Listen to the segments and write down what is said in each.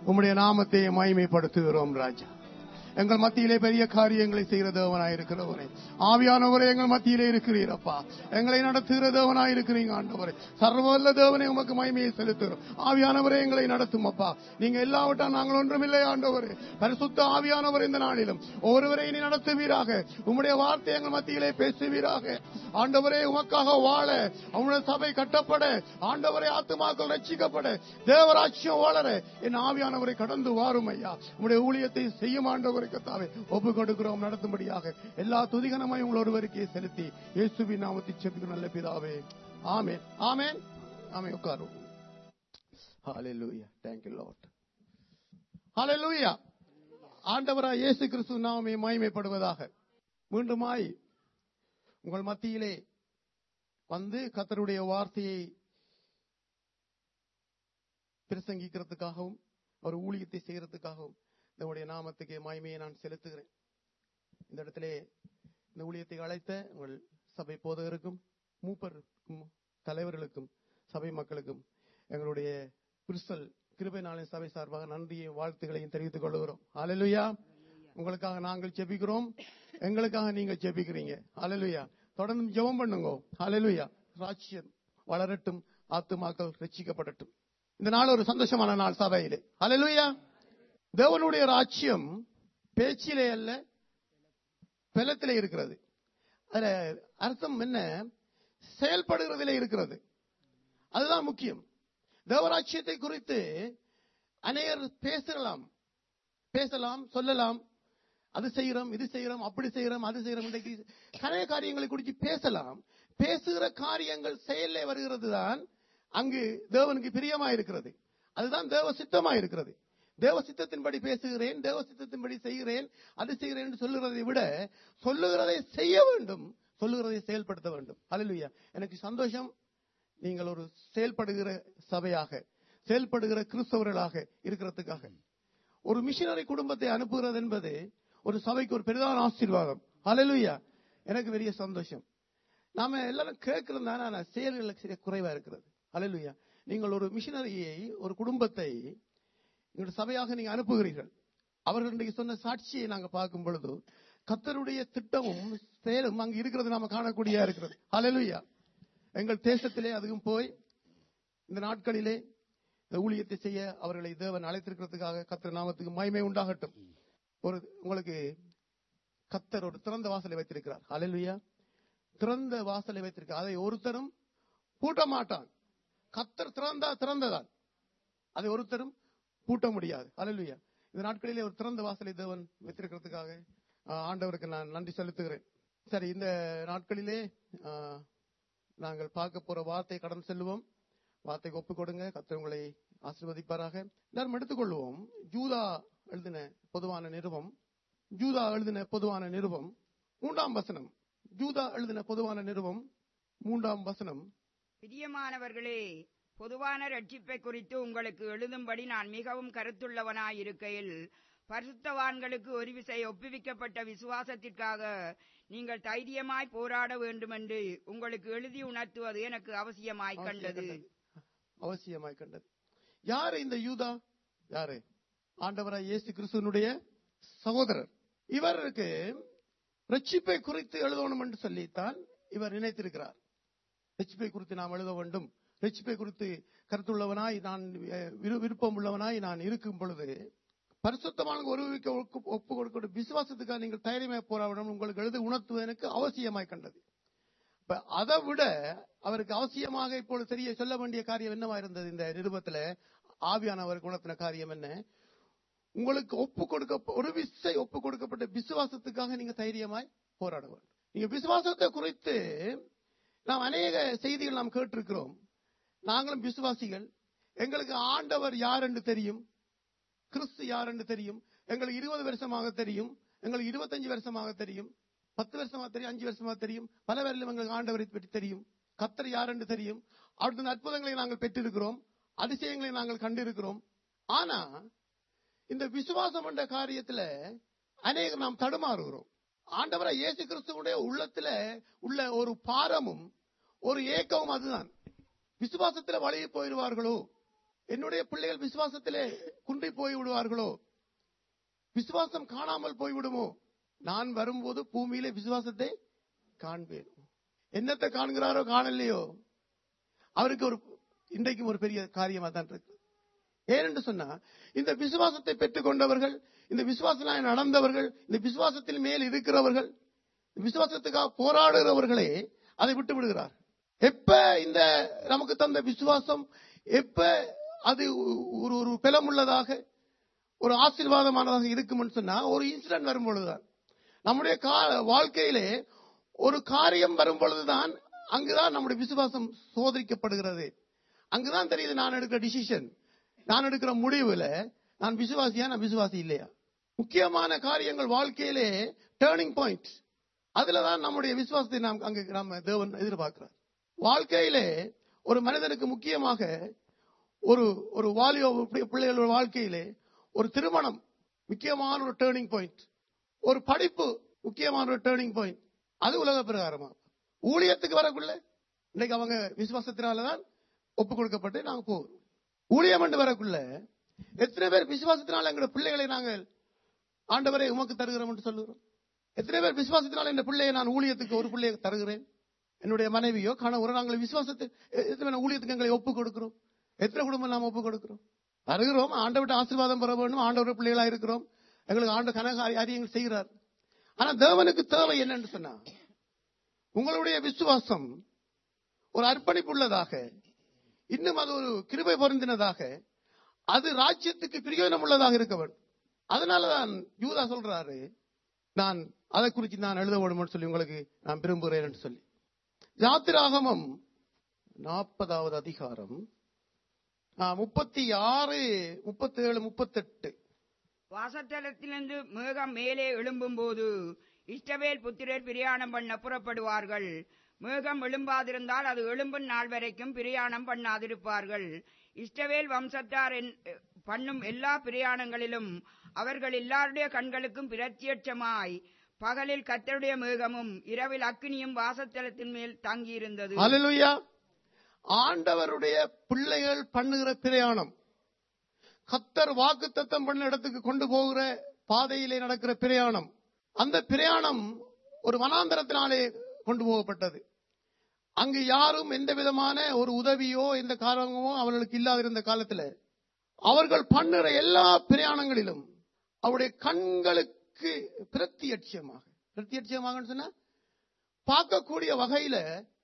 உம்முடைய நாமத்தை மகிமைப்படுத்துகிறோம் ராஜா எங்கள் மத்தியிலே பெரிய காரியங்களை செய்கிற தேவனாயிருக்கிறவரே ஆவியானவரே எங்கள் மத்தியிலே இருக்கிறீரப்பா எங்களை நடத்துகிற தேவனாயிருக்கிறீங்க ஆண்டவரே சர்வல்ல தேவனே உமக்கு மகிமையை செலுத்துகிறோம் ஆவியானவரே எங்களை நடத்தும் அப்பா நீங்க எல்லாவற்றா நாங்கள் ஒன்றுமில்லை ஆண்டவரே பரிசுத்த ஆவியானவர் இந்த நாளிலும் ஒருவரை நீ நடத்துவீராக உம்முடைய வார்த்தை எங்கள் மத்தியிலே பேசுவீராக ஆண்டவரே உமக்காக வாழ அவனுடைய சபை கட்டப்பட ஆண்டவரே ஆத்துமாக்கள் ரட்சிக்கப்பட தேவராட்சியம் வளர என் ஆவியானவரை கடந்து வாரும் ஐயா உம்முடைய ஊழியத்தை செய்யும் ஆண்டவரை கத்தாவே ஒப்பு கொடுக்கிறோம் நடத்தும்படியாக எல்லா துதிகனமாய் உங்கள் ஒருவருக்கே செலுத்தி இயேசுவின் நாமத்தை செபிக்கும் நல்ல பிதாவே ஆமென் ஆமென் ஆமென் உட்காரும் ஹalleluya thank you lord ஹalleluya ஆண்டவராய் இயேசு கிறிஸ்து நாமே மகிமைப்படுவதாக மீண்டுமாய் உங்கள் மத்தியிலே வந்து கத்தருடைய வார்த்தையை பிரசங்கிக்கிறதுக்காகவும் ஒரு ஊழியத்தை செய்யறதுக்காகவும் நம்முடைய நாமத்துக்கு மகிமையை நான் செலுத்துகிறேன் இந்த இடத்திலே இந்த ஊழியத்தை அழைத்த உங்கள் சபை போதகருக்கும் மூப்பருக்கும் தலைவர்களுக்கும் சபை மக்களுக்கும் எங்களுடைய பிரிசல் கிருபை நாளின் சபை சார்பாக நன்றியையும் வாழ்த்துக்களையும் தெரிவித்துக் கொள்கிறோம் அலலுயா உங்களுக்காக நாங்கள் ஜெபிக்கிறோம் எங்களுக்காக நீங்க ஜெபிக்கிறீங்க அலலுயா தொடர்ந்து ஜெபம் பண்ணுங்க அலலுயா ராட்சியம் வளரட்டும் ஆத்துமாக்கள் ரட்சிக்கப்படட்டும் இந்த நாள் ஒரு சந்தோஷமான நாள் சபையிலே அலலுயா தேவனுடைய ராட்சியம் பேச்சிலே அல்ல பலத்திலே இருக்கிறது அதுல அர்த்தம் என்ன செயல்படுகிறதிலே இருக்கிறது அதுதான் முக்கியம் தேவராட்சியத்தை குறித்து அநேகர் பேசலாம் பேசலாம் சொல்லலாம் அது செய்யறோம் இது செய்யறோம் அப்படி செய்யறோம் அது செய்யறோம் இன்றைக்கு நிறைய காரியங்களை குறித்து பேசலாம் பேசுகிற காரியங்கள் செயல்ல வருகிறது தான் அங்கு தேவனுக்கு பிரியமா இருக்கிறது அதுதான் தேவ சித்தமா இருக்கிறது தேவ சித்தத்தின்படி பேசுகிறேன் தேவ சித்தத்தின்படி செய்கிறேன் அது செய்கிறேன் என்று சொல்லுகிறதை விட சொல்லுகிறதை செய்ய வேண்டும் சொல்லுகிறதை செயல்படுத்த வேண்டும் அல்லா எனக்கு சந்தோஷம் நீங்கள் ஒரு செயல்படுகிற சபையாக செயல்படுகிற கிறிஸ்தவர்களாக இருக்கிறதுக்காக ஒரு மிஷினரி குடும்பத்தை அனுப்புகிறது என்பது ஒரு சபைக்கு ஒரு பெரிதான ஆசீர்வாதம் அலலுயா எனக்கு பெரிய சந்தோஷம் நாம எல்லாரும் கேட்கிறோம் தானே ஆனா செயல்களுக்கு சரியா குறைவா இருக்கிறது அலலுயா நீங்கள் ஒரு மிஷினரியை ஒரு குடும்பத்தை எங்களுடைய சபையாக நீங்க அனுப்புகிறீர்கள் அவர்கள் இன்றைக்கு சொன்ன சாட்சியை நாங்க பார்க்கும் பொழுது கத்தருடைய திட்டமும் செயலும் அங்கு இருக்கிறது நாம காணக்கூடிய இருக்கிறது அலலுயா எங்கள் தேசத்திலே அதுவும் போய் இந்த நாட்களிலே இந்த ஊழியத்தை செய்ய அவர்களை தேவன் அழைத்திருக்கிறதுக்காக கத்தர் நாமத்துக்கு மகிமை உண்டாகட்டும் ஒரு உங்களுக்கு கத்தர் ஒரு திறந்த வாசலை வைத்திருக்கிறார் அலலுயா திறந்த வாசலை வைத்திருக்கிறார் அதை ஒருத்தரும் பூட்ட மாட்டான் கத்தர் திறந்தா திறந்ததான் அதை ஒருத்தரும் பூட்ட முடியாது அலலுயா இந்த நாட்களிலே ஒரு திறந்த வாசலை தேவன் வைத்திருக்கிறதுக்காக ஆஹ், ஆண்டவருக்கு நான் நன்றி செலுத்துகிறேன் சரி இந்த நாட்களிலே ஆஹ், நாங்கள் பார்க்க போற வார்த்தை கடன் செல்லுவோம் வார்த்தைக்கு ஒப்பு கொடுங்க கத்தர் உங்களை ஆசீர்வதிப்பாராக எல்லாரும் எடுத்துக்கொள்வோம் ஜூதா எழுதின பொதுவான நிருபம் ஜூதா எழுதின பொதுவான நிருபம் மூன்றாம் வசனம் ஜூதா எழுதின பொதுவான நிருபம் மூன்றாம் வசனம் பிரியமானவர்களே பொதுவான ரட்சிப்பை குறித்து உங்களுக்கு எழுதும்படி நான் மிகவும் கருத்துள்ளவனாயிருக்கையில் பரிசுத்தவான்களுக்கு ஒரு விசை ஒப்புவிக்கப்பட்ட விசுவாசத்திற்காக நீங்கள் தைரியமாய் போராட வேண்டுமென்று உங்களுக்கு எழுதி உணர்த்துவது எனக்கு அவசியமாய் கண்டது அவசியமாய் கண்டது யாரு இந்த யூதா யாரு ஆண்டவராய் இயேசு கிறிஸ்துவனுடைய சகோதரர் இவருக்கு ரட்சிப்பை குறித்து எழுதணும் என்று சொல்லித்தான் இவர் நினைத்திருக்கிறார் ரட்சிப்பை குறித்து நாம் எழுத வேண்டும் ரட்சிப்பை குறித்து கருத்துள்ளவனாய் நான் அஹ், விரு- விருப்பம் உள்ளவனாய் நான் இருக்கும் பொழுது பரிசுத்தமான ஒரு ஒப்பு கொடுக்க விசுவாசத்துக்காக நீங்கள் தைரியமாய் போராடணும் உங்களுக்கு எழுதி உணர்த்துவது எனக்கு அவசியமாய் கண்டது இப்ப அதை விட அவருக்கு அவசியமாக இப்பொழுது தெரிய சொல்ல வேண்டிய காரியம் என்னவா இருந்தது இந்த நிருபத்துல ஆவியானவருக்கு உணர்த்தின காரியம் என்ன உங்களுக்கு ஒப்பு கொடுக்க ஒரு விசை ஒப்பு கொடுக்கப்பட்ட விசுவாசத்துக்காக நீங்க தைரியமாய் போராட வேண்டும் நீங்க விசுவாசத்தை குறித்து நாம் அநேக செய்திகள் நாம் கேட்டிருக்கிறோம் நாங்களும் விசுவாசிகள் எங்களுக்கு ஆண்டவர் யார் என்று தெரியும் கிறிஸ்து யார் என்று தெரியும் எங்களுக்கு இருபது வருஷமாக தெரியும் எங்களுக்கு இருபத்தஞ்சு வருஷமாக தெரியும் பத்து வருஷமா தெரியும் அஞ்சு வருஷமா தெரியும் பல பேரிலும் எங்களுக்கு ஆண்டவரை பற்றி தெரியும் கத்தர் யார் என்று தெரியும் அவருடைய அற்புதங்களை நாங்கள் பெற்றிருக்கிறோம் அதிசயங்களை நாங்கள் கண்டிருக்கிறோம் ஆனா இந்த விசுவாசம் என்ற காரியத்துல அநேகம் நாம் தடுமாறுகிறோம் ஆண்டவரை இயேசு கிறிஸ்துவுடைய உள்ளத்துல உள்ள ஒரு பாரமும் ஒரு ஏக்கமும் அதுதான் விசுவாசத்துல வழியை போயிடுவார்களோ என்னுடைய பிள்ளைகள் விசுவாசத்திலே குன்றி போய் விடுவார்களோ விசுவாசம் காணாமல் போய்விடுமோ நான் வரும்போது பூமியிலே விசுவாசத்தை காண்பேன் என்னத்தை காண்கிறாரோ காணலையோ அவருக்கு ஒரு இன்றைக்கும் ஒரு பெரிய காரியமா தான் இருக்கு ஏனென்று சொன்னா இந்த விசுவாசத்தை பெற்றுக் கொண்டவர்கள் இந்த விசுவாசனாய் நடந்தவர்கள் இந்த விசுவாசத்தின் மேல் இருக்கிறவர்கள் இந்த விசுவாசத்துக்காக போராடுகிறவர்களே அதை விட்டு விடுகிறார் எப்ப இந்த நமக்கு தந்த விசுவாசம் எப்ப அது ஒரு ஒரு பலமுள்ளதாக ஒரு ஆசீர்வாதமானதாக இருக்கும்னு சொன்னா ஒரு இன்சிடென்ட் வரும் பொழுதுதான் நம்முடைய கா- வாழ்க்கையிலே ஒரு காரியம் வரும் பொழுதுதான் அங்குதான் நம்முடைய விசுவாசம் சோதரிக்கப்படுகிறது அங்குதான் தெரியுது நான் எடுக்கிற டிசிஷன் நான் எடுக்கிற முடிவுல நான் விசுவாசியா நான் விசுவாசி இல்லையா முக்கியமான காரியங்கள் வாழ்க்கையிலே டேர்னிங் பாயிண்ட் அதுலதான் நம்முடைய விசுவாசத்தை நாம் அங்கு நம்ம தேவன் எதிர்பார்க்கிறார் வாழ்க்கையிலே ஒரு மனிதனுக்கு முக்கியமாக ஒரு ஒரு வாலிப பி- பிள்ளைகளோட வாழ்க்கையிலே ஒரு திருமணம் முக்கியமான ஒரு டேர்னிங் பாயிண்ட் ஒரு படிப்பு முக்கியமான ஒரு டேர்னிங் பாயிண்ட் அது உலக பிரகாரமா ஊழியத்துக்கு வரக்குள்ள இன்னைக்கு அவங்க விசுவாசத்தினாலதான் ஒப்பு கொடுக்கப்பட்டு நாங்க போகிறோம் ஊழியம் என்று வரக்குள்ள எத்தனை பேர் விசுவாசத்தினால எங்களோட பிள்ளைகளை நாங்கள் ஆண்டவரை உமக்கு தருகிறோம் என்று சொல்லுகிறோம் எத்தனை பேர் விசுவாசத்தினால இந்த பிள்ளையை நான் ஊழியத்துக்கு ஒரு பிள்ளையை தருகிறேன் என்னுடைய மனைவியோ கணவரோ நாங்கள் விசுவாசத்தை எ- எத்தனை பேர் ஊழியத்துக்கு எங்களை ஒப்பு கொடுக்கிறோம் எத்தனை குடும்பம் நாம் ஒப்பு கொடுக்கிறோம் தருகிறோம் ஆண்டவர்கிட்ட ஆசீர்வாதம் பெற வேண்டும் ஆண்டவர் பிள்ளைகளா இருக்கிறோம் எங்களுக்கு ஆண்டு கனக காரியங்கள் செய்கிறார் ஆனா தேவனுக்கு தேவை என்னன்னு சொன்னா உங்களுடைய விசுவாசம் ஒரு அர்ப்பணிப்பு உள்ளதாக இன்னும் அது ஒரு கிருபை பொருந்தினதாக அது ராஜ்யத்துக்கு பிரயோஜனம் உள்ளதாக இருக்க வேண்டும் அதனாலதான் யூதா சொல்றாரு நான் அதை குறித்து நான் எழுத வேண்டும்னு சொல்லி உங்களுக்கு நான் விரும்புகிறேன் என்று சொல்லி யாத்திராகமம் நாற்பதாவது அதிகாரம் முப்பத்தி ஆறு முப்பத்தி ஏழு முப்பத்தெட்டு வாசத்தலத்திலிருந்து மேகம் மேலே எழும்பும்போது இஷ்டவேல் புத்திரர் பிரயாணம் பண்ண புறப்படுவார்கள் மேகம் எழும்பாதிருந்தால் அது எழும்பும் நாள் வரைக்கும் பிரயாணம் பண்ணாதிருப்பார்கள் இஷ்டவேல் வம்சத்தார் என்- பண்ணும் எல்லா பிரயாணங்களிலும் அவர்கள் எல்லாருடைய கண்களுக்கும் பிரத்யட்சமாய் பகலில் கத்தருடைய மேகமும் இரவில் அக்கினியும் வாசத்தலத்தின் மேல் தங்கியிருந்தது ஹalleluya ஆண்டவருடைய பிள்ளைகள் பண்ணுகிற பிரயாணம் கத்தர் வாக்குத்தத்தம் பண்ண இடத்துக்கு கொண்டு போகிற பாதையிலே நடக்கிற பிரயாணம் அந்த பிரயாணம் ஒரு வனாந்தரத்தினாலே கொண்டு போகப்பட்டது அங்கு யாரும் எந்த விதமான ஒரு உதவியோ எந்த காரணமோ அவர்களுக்கு இல்லாதிருந்த காலத்துல அவர்கள் பண்ணுகிற எல்லா பிரயாணங்களிலும் அவருடைய கண்களுக்கு பிரத்தியட்சியமாக பிரத்தியட்சியமாக சொன்னா பார்க்கக்கூடிய வகையில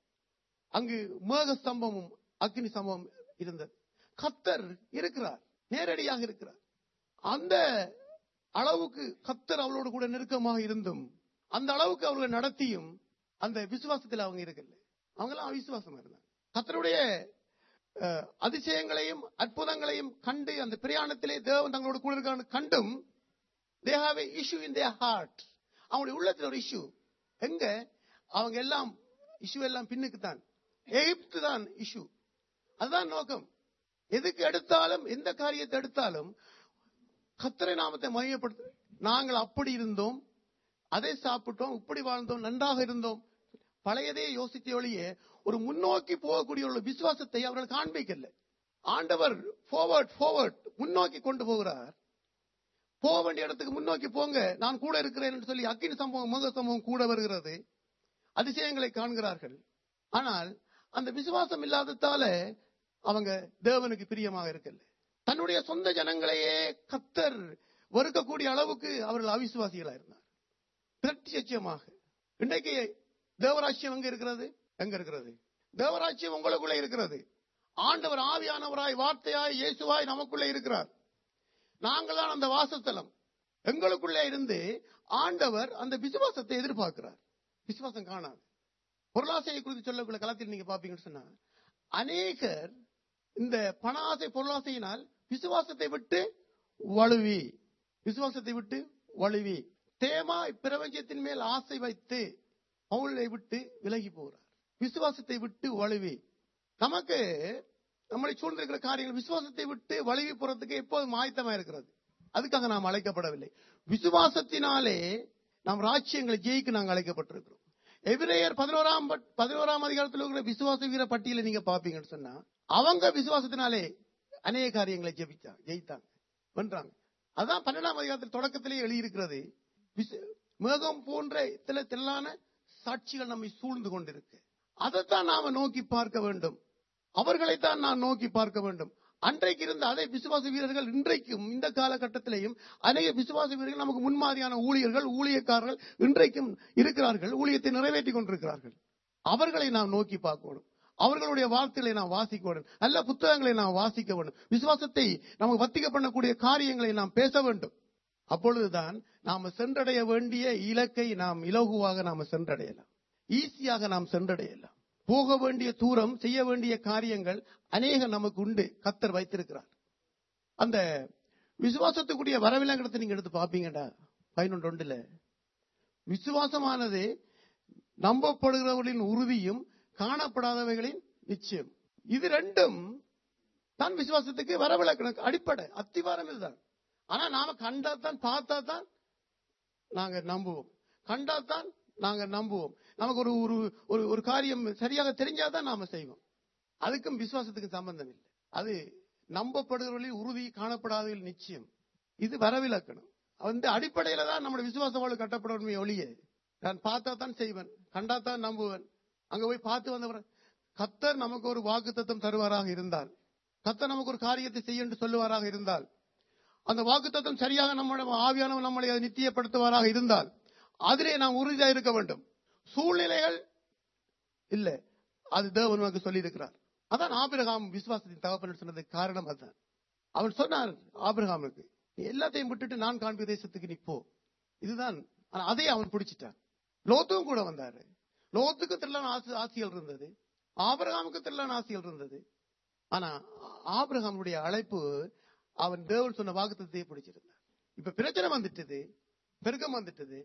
அங்கு மேக ஸ்தம்பமும் அக்னி ஸ்தம்பமும் இருந்தது கத்தர் இருக்கிறார் நேரடியாக இருக்கிறார் அந்த அளவுக்கு கத்தர் அவளோடு கூட நெருக்கமாக இருந்தும் அந்த அளவுக்கு அவர்களை நடத்தியும் அந்த விசுவாசத்தில் அவங்க இருக்கல அவங்க எல்லாம் அவிசுவாசமா இருந்தாங்க கத்தருடைய அஹ், அதிசயங்களையும் அற்புதங்களையும் கண்டு அந்த பிரயாணத்திலே தேவன் தங்களோட கூட இருக்கான்னு கண்டும் they have a issue in their heart அவங்களுடைய உள்ளத்துல ஒரு இஷ்யூ எங்க அவங்க எல்லாம் இஷ்யூ எல்லாம் பின்னுக்கு தான் எகிப்து தான் இஷ்யூ அதுதான் நோக்கம் எதுக்கு எடுத்தாலும் எந்த காரியத்தை எடுத்தாலும் கத்தரை நாமத்தை மையப்படுத்த நாங்கள் அப்படி இருந்தோம் அதை சாப்பிட்டோம் இப்படி வாழ்ந்தோம் நன்றாக இருந்தோம் பழையதே யோசித்த ஒழிய ஒரு முன்னோக்கி போகக்கூடிய ஒரு விசுவாசத்தை அவர்கள் காண்பிக்கல ஆண்டவர் forward forward முன்னோக்கி கொண்டு போகிறார் போக வேண்டிய இடத்துக்கு முன்னோக்கி போங்க நான் கூட இருக்கிறேன் என்று சொல்லி அக்கினி சம்பவம் முக சம்பவம் கூட வருகிறது அதிசயங்களை காண்கிறார்கள் ஆனால் அந்த விசுவாசம் இல்லாததால அவங்க தேவனுக்கு பிரியமாக இருக்கல தன்னுடைய சொந்த ஜனங்களையே கத்தர் வெறுக்கக்கூடிய அளவுக்கு அவர்கள் அவிசுவாசிகளா இருந்தார் பிரத்யட்சமாக இன்றைக்கு தேவராட்சியம் எங்க இருக்கிறது எங்க இருக்கிறது தேவராட்சியம் உங்களுக்குள்ள இருக்கிறது ஆண்டவர் ஆவியானவராய் வார்த்தையாய் இயேசுவாய் நமக்குள்ளே இருக்கிறார் நாங்கள் தான் அந்த வாசஸ்தலம் எங்களுக்குள்ளே இருந்து ஆண்டவர் அந்த விசுவாசத்தை எதிர்பார்க்கிறார் விசுவாசம் காணாது பொருளாசையை குறித்து சொல்லக்குள்ள களத்தில் நீங்க பாப்பீங்கன்னு சொன்னா அநேகர் இந்த பணாசை பொருளாசையினால் விசுவாசத்தை விட்டு வலுவி விசுவாசத்தை விட்டு வலுவி தேமா பிரபஞ்சத்தின் மேல் ஆசை வைத்து பவுலை விட்டு விலகி போகிறார் விசுவாசத்தை விட்டு வலுவி நமக்கு நம்மளை சூழ்ந்திருக்கிற காரியங்கள் விசுவாசத்தை விட்டு வலுவி போறதுக்கு எப்போதும் ஆயத்தமா இருக்கிறது அதுக்காக நாம் அழைக்கப்படவில்லை விசுவாசத்தினாலே நாம் ராஜ்யங்களை ஜெயிக்க நாங்கள் அழைக்கப்பட்டிருக்கிறோம் எபிரேயர் பதினோராம் பட்- பதினோராம் அதிகாரத்தில் இருக்கிற விசுவாச வீர பட்டியலை நீங்க பாப்பீங்கன்னு சொன்னா அவங்க விசுவாசத்தினாலே அநேக காரியங்களை ஜெபிச்சாங்க ஜெயித்தாங்க வென்றாங்க அதான் பன்னெண்டாம் அதிகாரத்தில் தொடக்கத்திலே எழுதியிருக்கிறது விசு- மேகம் போன்ற சில திரளான சாட்சிகள் நம்மை சூழ்ந்து கொண்டிருக்கு அதைத்தான் நாம நோக்கி பார்க்க வேண்டும் அவர்களைத்தான் நான் நோக்கி பார்க்க வேண்டும் அன்றைக்கு இருந்த அதே விசுவாச வீரர்கள் இன்றைக்கும் இந்த காலகட்டத்திலேயும் அநேக விசுவாச வீரர்கள் நமக்கு முன்மாதிரியான ஊழியர்கள் ஊழியக்காரர்கள் இன்றைக்கும் இருக்கிறார்கள் ஊழியத்தை நிறைவேற்றி கொண்டிருக்கிறார்கள் அவர்களை நாம் நோக்கி பார்க்கணும் அவர்களுடைய வார்த்தைகளை நாம் வாசிக்க வேண்டும் நல்ல புத்தகங்களை நாம் வாசிக்க வேண்டும் விசுவாசத்தை நமக்கு வத்திக்க பண்ணக்கூடிய காரியங்களை நாம் பேச வேண்டும் அப்பொழுதுதான் நாம சென்றடைய வேண்டிய இலக்கை நாம் இலகுவாக நாம சென்றடையலாம் ஈஸியாக நாம் சென்றடையலாம் போக வேண்டிய தூரம் செய்ய வேண்டிய காரியங்கள் அநேக நமக்கு உண்டு கத்தர் வைத்திருக்கிறார் அந்த விசுவாசத்துக்குரிய வரவிலங்கடத்தை நீங்க எடுத்து பாப்பீங்கடா பதினொன்று ஒன்றுல விசுவாசமானது நம்பப்படுகிறவர்களின் உறுதியும் காணப்படாதவைகளின் நிச்சயம் இது ரெண்டும் தான் விசுவாசத்துக்கு வரவிலக்கணம் அடிப்படை அத்திவாரம் இதுதான் ஆனா நாம கண்டா தான் பார்த்தா தான் நாங்க நம்புவோம் கண்டா தான் நாங்க நம்புவோம் நமக்கு ஒரு ஒரு ஒரு ஒரு காரியம் சரியாக தெரிஞ்சாதான் நாம செய்வோம் அதுக்கும் விசுவாசத்துக்கு சம்பந்தம் இல்லை அது நம்பப்படுகிறவர்களில் உறுதி காணப்படாதவர்கள் நிச்சயம் இது வரவிலக்கணும் அந்த அடிப்படையில தான் நம்முடைய விசுவாச வாழ்வு கட்டப்படணுமே ஒழிய நான் பார்த்தா தான் செய்வேன் கண்டா தான் நம்புவேன் அங்க போய் பார்த்து வந்தவர் கத்தர் நமக்கு ஒரு வாக்குத்தத்தம் தருவாராக இருந்தால் கத்தர் நமக்கு ஒரு காரியத்தை செய்ய என்று சொல்லுவாராக இருந்தால் அந்த வாக்குத்தத்தம் சரியாக நம்முடைய ஆவியானவர் நம்மளை அதை நித்தியப்படுத்துவாராக இருந்தால் அதிலே நாம் உறுதியாக இருக்க வேண்டும் சூழ்நிலைகள் இல்ல அது தேவன் நமக்கு சொல்லி இருக்கிறார் அதான் ஆபிரகாம் விசுவாசத்தின் தகப்பன் சொன்னதுக்கு காரணம் அதுதான் அவன் சொன்னார் ஆபிரகாமுக்கு நீ எல்லாத்தையும் விட்டுட்டு நான் காண்பிய தேசத்துக்கு நீ போ இதுதான் ஆனா அதை அவன் பிடிச்சிட்டான் லோத்தும் கூட வந்தாரு லோத்துக்கு திரளான ஆசி ஆசிகள் இருந்தது ஆபிரகாமுக்கு திரளான ஆசிகள் இருந்தது ஆனா ஆபிரகாமுடைய அழைப்பு அவன் தேவன் சொன்ன வாக்குத்தத்தையே பிடிச்சிருந்தார் இப்ப பிரச்சனை வந்துட்டது பெருக்கம் வந்துட்டது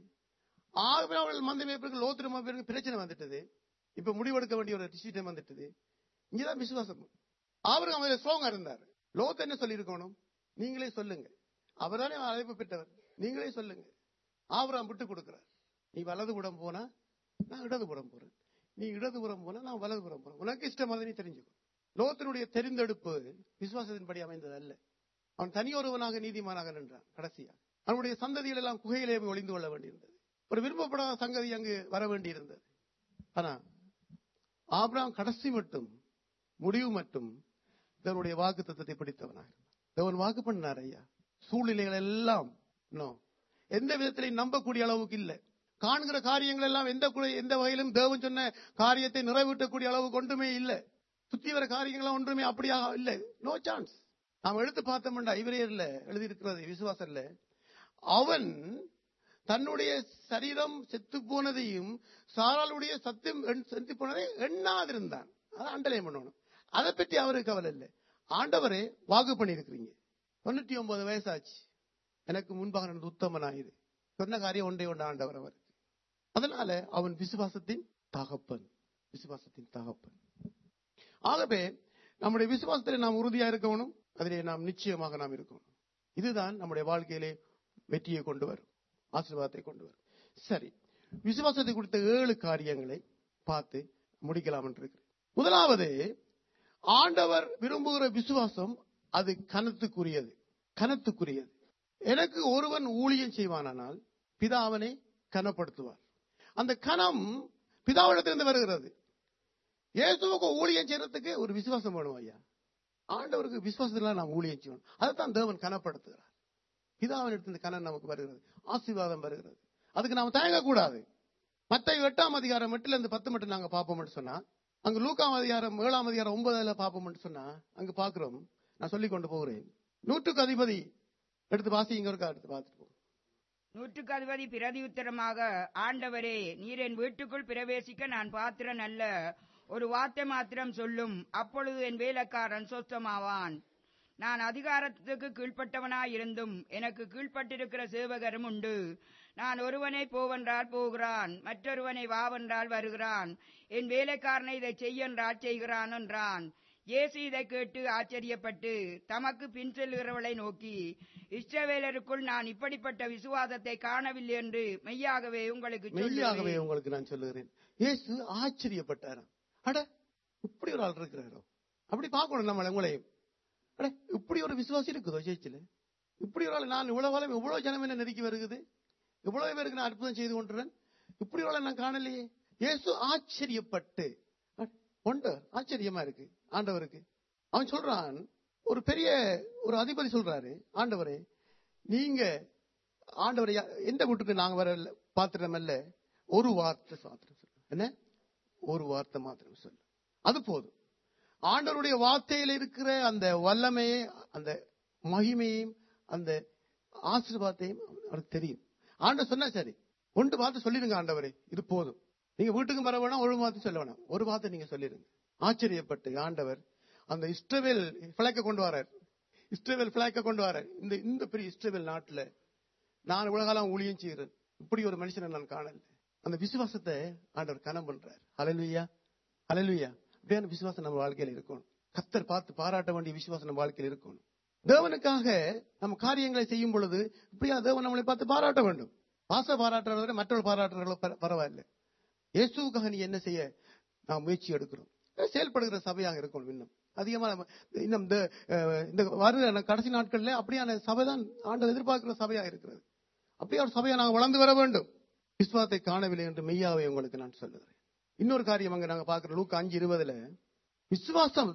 ஆபிரகாம் மந்த மேய்ப்பர்கள் லோத்திர மேய்ப்பருக்கு பிரச்சனை வந்துட்டது இப்ப முடிவெடுக்க வேண்டிய ஒரு டிசிஷன் வந்துட்டது இங்கதான் விசுவாசம் ஆபிரகாம் அதில் ஸ்ட்ராங்கா இருந்தார் லோத் என்ன சொல்லியிருக்கணும் நீங்களே சொல்லுங்க அவர்தானே அழைப்பு பெற்றவர் நீங்களே சொல்லுங்க ஆபிரகாம் விட்டு கொடுக்கிறார் நீ வலதுபுறம் போனா நான் இடதுபுறம் போறேன் நீ இடதுபுறம் போனா நான் வலதுபுறம் போறேன் உனக்கு இஷ்டமாக நீ தெரிஞ்சுக்கோ லோத்தினுடைய தெரிந்தெடுப்பு விசுவாசத்தின்படி அமைந்தது அல்ல அவன் தனியொருவனாக நீதிமானாக நின்றான் கடைசியா அவனுடைய சந்ததிகள் எல்லாம் குகையிலே போய் ஒளிந்து கொள்ள வேண்டியிருந்தது ஒரு விரும்பப்படாத சங்கதி அங்கு வர வேண்டியிருந்தது ஆனா ஆபிரகாம் கடைசி மட்டும் முடிவு மட்டும் தேவனுடைய வாக்கு தத்துவத்தை பிடித்தவனாக இருந்தான். தேவன் வாக்கு பண்ணார் ஐயா சூழ்நிலைகள் எல்லாம் நோ எந்த விதத்திலையும் நம்பக்கூடிய அளவுக்கு இல்லை காண்கிற காரியங்கள் எல்லாம் எந்த குறை- எந்த வகையிலும் தேவன் சொன்ன காரியத்தை நிறைவேற்றக்கூடிய அளவு ஒன்றுமே இல்லை சுத்தி வர காரியங்கள் ஒன்றுமே அப்படியாக இல்லை நோ சான்ஸ் நாம் எடுத்து பார்த்தோம்டா இவரே இல்ல எழுதியிருக்கிறது விசுவாசம் இல்ல அவன் தன்னுடைய சரீரம் செத்து போனதையும் சாராளுடைய சத்தியம் எண்- செத்து போனதை எண்ணாதிருந்தான் அதை அண்டலை பண்ணணும் அதை பற்றி அவருக்கு கவலை இல்லை ஆண்டவரே வாக்கு பண்ணியிருக்கிறீங்க தொண்ணூத்தி ஒன்பது வயசாச்சு எனக்கு முன்பாக நடந்த உத்தமனாயிரு சொன்ன காரியம் ஒன்றே ஒன்று ஆண்டவர் அவருக்கு அதனால அவன் விசுவாசத்தின் தகப்பன் விசுவாசத்தின் தகப்பன் ஆகவே நம்முடைய விசுவாசத்தில் நாம் உறுதியா இருக்கணும் அதிலே நாம் நிச்சயமாக நாம் இருக்கணும் இதுதான் நம்முடைய வாழ்க்கையிலே வெற்றியை கொண்டு வரும் ஆசீர்வாதத்தை கொண்டு வரும் சரி விசுவாசத்தை குறித்த ஏழு காரியங்களை பார்த்து முடிக்கலாம் என்று இருக்கிறேன் முதலாவது ஆண்டவர் விரும்புகிற விசுவாசம் அது கனத்துக்குரியது கனத்துக்குரியது எனக்கு ஒருவன் ஊழியம் செய்வானானால் பிதா அவனை கனப்படுத்துவார் அந்த கனம் பிதாவிடத்திலிருந்து வருகிறது இயேசுவுக்கு ஊழியம் செய்யறதுக்கு ஒரு விசுவாசம் வேணும் ஐயா ஆண்டவருக்கு விசுவாசத்துல நாம் ஊழியம் செய்யணும் அதைத்தான் தேவன் கனப்படுத்துகிறார் பிதாவின் இடத்துல கனம் நமக்கு வருகிறது ஆசீர்வாதம் வருகிறது அதுக்கு நாம தயங்க கூடாது மத்த எட்டாம் அதிகாரம் எட்டுல இருந்து பத்து மட்டும் நாங்க பார்ப்போம்னு சொன்னா அங்க லூக்காம் அதிகாரம் ஏழாம் அதிகாரம் ஒன்பதுல பார்ப்போம்னு சொன்னா அங்க பாக்குறோம் நான் சொல்லிக் கொண்டு போகிறேன் நூற்றுக்கு அதிபதி எடுத்து வாசிங்க இருக்கா எடுத்து பார்த்துட்டு போ நூற்றுக்கு அதிபதி பிரதியுத்தரமாக ஆண்டவரே நீர் என் வீட்டுக்குள் பிரவேசிக்க நான் பாத்திரன் அல்ல ஒரு வார்த்தை மாத்திரம் சொல்லும் அப்பொழுது என் வேலைக்காரன் சொஸ்தமாவான் நான் அதிகாரத்துக்கு கீழ்ப்பட்டவனாயிருந்தும் எனக்கு கீழ்ப்பட்டிருக்கிற சேவகரும் உண்டு நான் ஒருவனை போவென்றால் போகிறான் மற்றொருவனை வாவென்றால் வருகிறான் என் வேலைக்காரனை இதை செய்யென்றால் செய்கிறான் என்றான் இயேசு இதை கேட்டு ஆச்சரியப்பட்டு தமக்கு பின் செல்கிறவளை நோக்கி இஸ்ரவேலருக்குள் நான் இப்படிப்பட்ட விசுவாசத்தை காணவில்லை என்று மெய்யாகவே உங்களுக்கு மெய்யாகவே சொல்லுவேன் உங்களுக்கு நான் சொல்லுகிறேன் இயேசு ஆச்சரியப்பட்டாராம் அட இப்படி ஒரு ஆள் இருக்கிறாரோ அப்படி பார்க்கணும் நம்மள உங்களையும் அட, இப்படி ஒரு விசுவாசி இருக்குதோ சேர்ச்சில இப்படி ஒரு ஆள் நான் இவ்வளவு காலம் இவ்வளவு ஜனம் என்ன நெருக்கி வருகுது இவ்வளவு பேருக்கு நான் அற்புதம் செய்து கொண்டுறேன் இப்படி ஒரு ஆளை நான் காணலையே இயேசு ஆச்சரியப்பட்டு ஒண்டர் ஆச்சரியமா இருக்கு ஆண்டவருக்கு அவன் சொல்றான் ஒரு பெரிய ஒரு அதிபதி சொல்றாரு ஆண்டவரே நீங்க ஆண்டவரை யா- எந்த வீட்டுக்கு நாங்க வர பாத்திரம் அல்ல ஒரு வார்த்தை மாத்திரம் சொல்லு என்ன ஒரு வார்த்தை மாத்திரம் சொல்லு அது போதும் ஆண்டவருடைய வார்த்தையில் இருக்கிற அந்த வல்லமையை அந்த மகிமையும் அந்த ஆசீர்வாதத்தையும் அவருக்கு தெரியும் ஆண்டவர் சொன்னா சரி ஒன்று பார்த்து சொல்லிருங்க ஆண்டவரே இது போதும் நீங்க வீட்டுக்கு வர வேணாம் ஒரு வார்த்தை சொல்ல வேணாம் ஒரு வார்த்தை நீங்க சொல்லிருங்க ஆச்சரியப்பட்டு ஆண்டவர் அந்த இஸ்ரவேல் பிளாக்க கொண்டு வரார் இஸ்ரவேல் பிளாக்க கொண்டு வரார் இந்த இந்த பெரிய இஸ்ரவேல் நாட்டுல நான் உலகாலம் ஊழியம் செய்கிறேன் இப்படி ஒரு மனுஷனை நான் காணல அந்த விசுவாசத்தை ஆண்டவர் கனம் பண்றார் அலலுயா அலலுயா அப்படியான விசுவாசம் நம்ம வாழ்க்கையில இருக்கணும் கத்தர் பார்த்து பாராட்ட வேண்டிய விசுவாசம் நம்ம வாழ்க்கையில் இருக்கணும் தேவனுக்காக நம்ம காரியங்களை செய்யும் பொழுது இப்படியா தேவன் நம்மளை பார்த்து பாராட்ட வேண்டும் பாச பாராட்டுறதை விட மற்றவர் பாராட்டுறவர்களோ பர- பரவாயில்ல இயேசுவுக்காக நீ என்ன செய்ய நாம் முயற்சி எடுக்கிறோம் செயல்படுகிற சபையாக இருக்கணும் இன்னும் அதிகமா நம்ம இன்னும் இந்த அஹ், இந்த வருகிற கடைசி நாட்கள்ல அப்படியான சபை தான் ஆண்டவர் எதிர்பார்க்கிற சபையாக இருக்கிறது அப்படியே ஒரு சபையை நாங்கள் வளர்ந்து வர வேண்டும் விஸ்வாசத்தை காணவில்லை என்று மெய்யாவை உங்களுக்கு நான் சொல்லுகிறேன் இன்னொரு காரியம் அங்க நாங்க பாக்குற லூக்கு அஞ்சு இருபதுல விசுவாசம்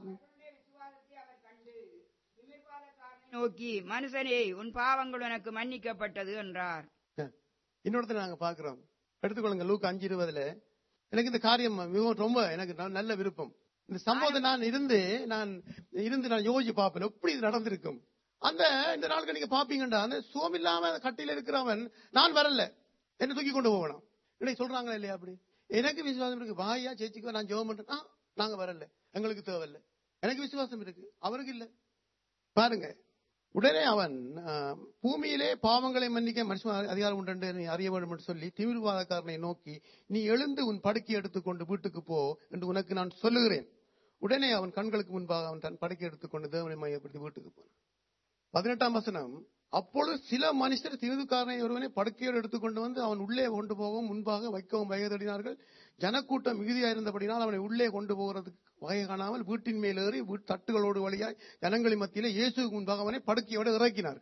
நோக்கி மனுஷனே உன் பாவங்கள் உனக்கு மன்னிக்கப்பட்டது என்றார் இன்னொருத்தர் நாங்க பாக்குறோம் எடுத்துக்கொள்ளுங்க லூக் அஞ்சு இருபதுல எனக்கு இந்த காரியம் மிகவும் ரொம்ப எனக்கு ந- நல்ல விருப்பம் இந்த சம்பவத்தை நான் இருந்து நான் இருந்து நான் யோசிச்சு பார்ப்பேன் எப்படி இது நடந்திருக்கும் அந்த இந்த நாளுக்கு நீங்க பாப்பீங்கடா அந்த சுகம் இல்லாம கட்டில இருக்கிறவன் நான் வரல என்ன தூக்கி கொண்டு போகணும் இன்னைக்கு சொல்றாங்களா இல்லையா அப்படி எனக்கு விசுவாசம் இருக்கு வாயா சேச்சிக்கோ நான் ஜெபம் பண்றேன் ஆ, நாங்க வரல எங்களுக்கு தேவையில்ல எனக்கு விசுவாசம் இருக்கு அவருக்கு இல்ல பாருங்க உடனே அவன் ஆ, பூமியிலே பாவங்களை மன்னிக்க மனுஷன் அதிகாரம் உண்டு என்று நீ அறிய வேண்டும் என்று சொல்லி தீவிரவாதக்காரனை நோக்கி நீ எழுந்து உன் படுக்கை எடுத்துக்கொண்டு வீட்டுக்கு போ என்று உனக்கு நான் சொல்லுகிறேன் உடனே அவன் கண்களுக்கு முன்பாக அவன் தன் படுக்கை எடுத்துக்கொண்டு தேவனை மையப்படுத்தி வீட்டுக்கு போனான் பதினெட்டாம் வசனம் அப்பொழுது சில மனுஷர் தீவிரக்காரனை ஒருவனை படுக்கையோடு எடுத்துக்கொண்டு வந்து அவன் உள்ளே கொண்டு போகவும் முன்பாக வைக்கவும் வயதடினார்கள் ஜனக்கூட்டம் மிகுதியா இருந்தபடினால் அவனை உள்ளே கொண்டு போகிறதுக்கு வகை காணாமல் வீட்டின் மேல் ஏறி வீட்டு தட்டுகளோடு வழியாய் ஜனங்களின் மத்தியிலே இயேசுக்கு முன்பாக அவனை படுக்கையோடு இறக்கினார்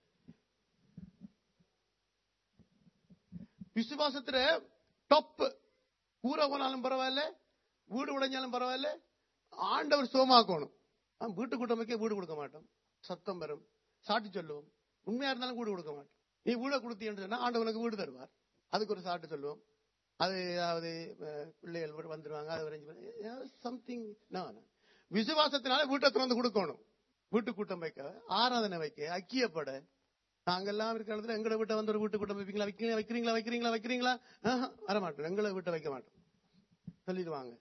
விசுவாசத்துல டொப் கூற போனாலும் பரவாயில்ல வீடு உடைஞ்சாலும் பரவாயில்ல ஆண்டவர் சுகமாக்கணும் ஆம், வீட்டு கூட்டமைக்க வீடு கொடுக்க மாட்டோம் சத்தம் வரும் சாட்டி சொல்லுவோம் உண்மையா இருந்தாலும் வீடு கொடுக்க மாட்டோம் நீ வீட கொடுத்தீன்னு சொன்னா ஆண்டவனுக்கு வீடு தருவார் அதுக்கு ஒரு சாட்டு சொல்லுவோம் அது அதாவது அஹ், பிள்ளைகள் வீடு வந்துருவாங்க அது சம்திங் விசுவாசத்தினால வீட்டை திறந்து கொடுக்கணும் வீட்டு கூட்டம் வைக்க ஆராதனை வைக்க ஐக்கியப்பட நாங்கெல்லாம் இருக்கிற இடத்துல எங்களை வீட்டை வந்து ஒரு வீட்டு கூட்டம் வைப்பீங்களா வைக்கிறீங்களா வைக்கிறீங்களா வைக்கிறீங்களா வைக்கிறீங்களா ஆஹா, வரமாட்டோம் எங்களை வீட்டை வைக்க மாட்டோம் சொல்லிடுவாங்க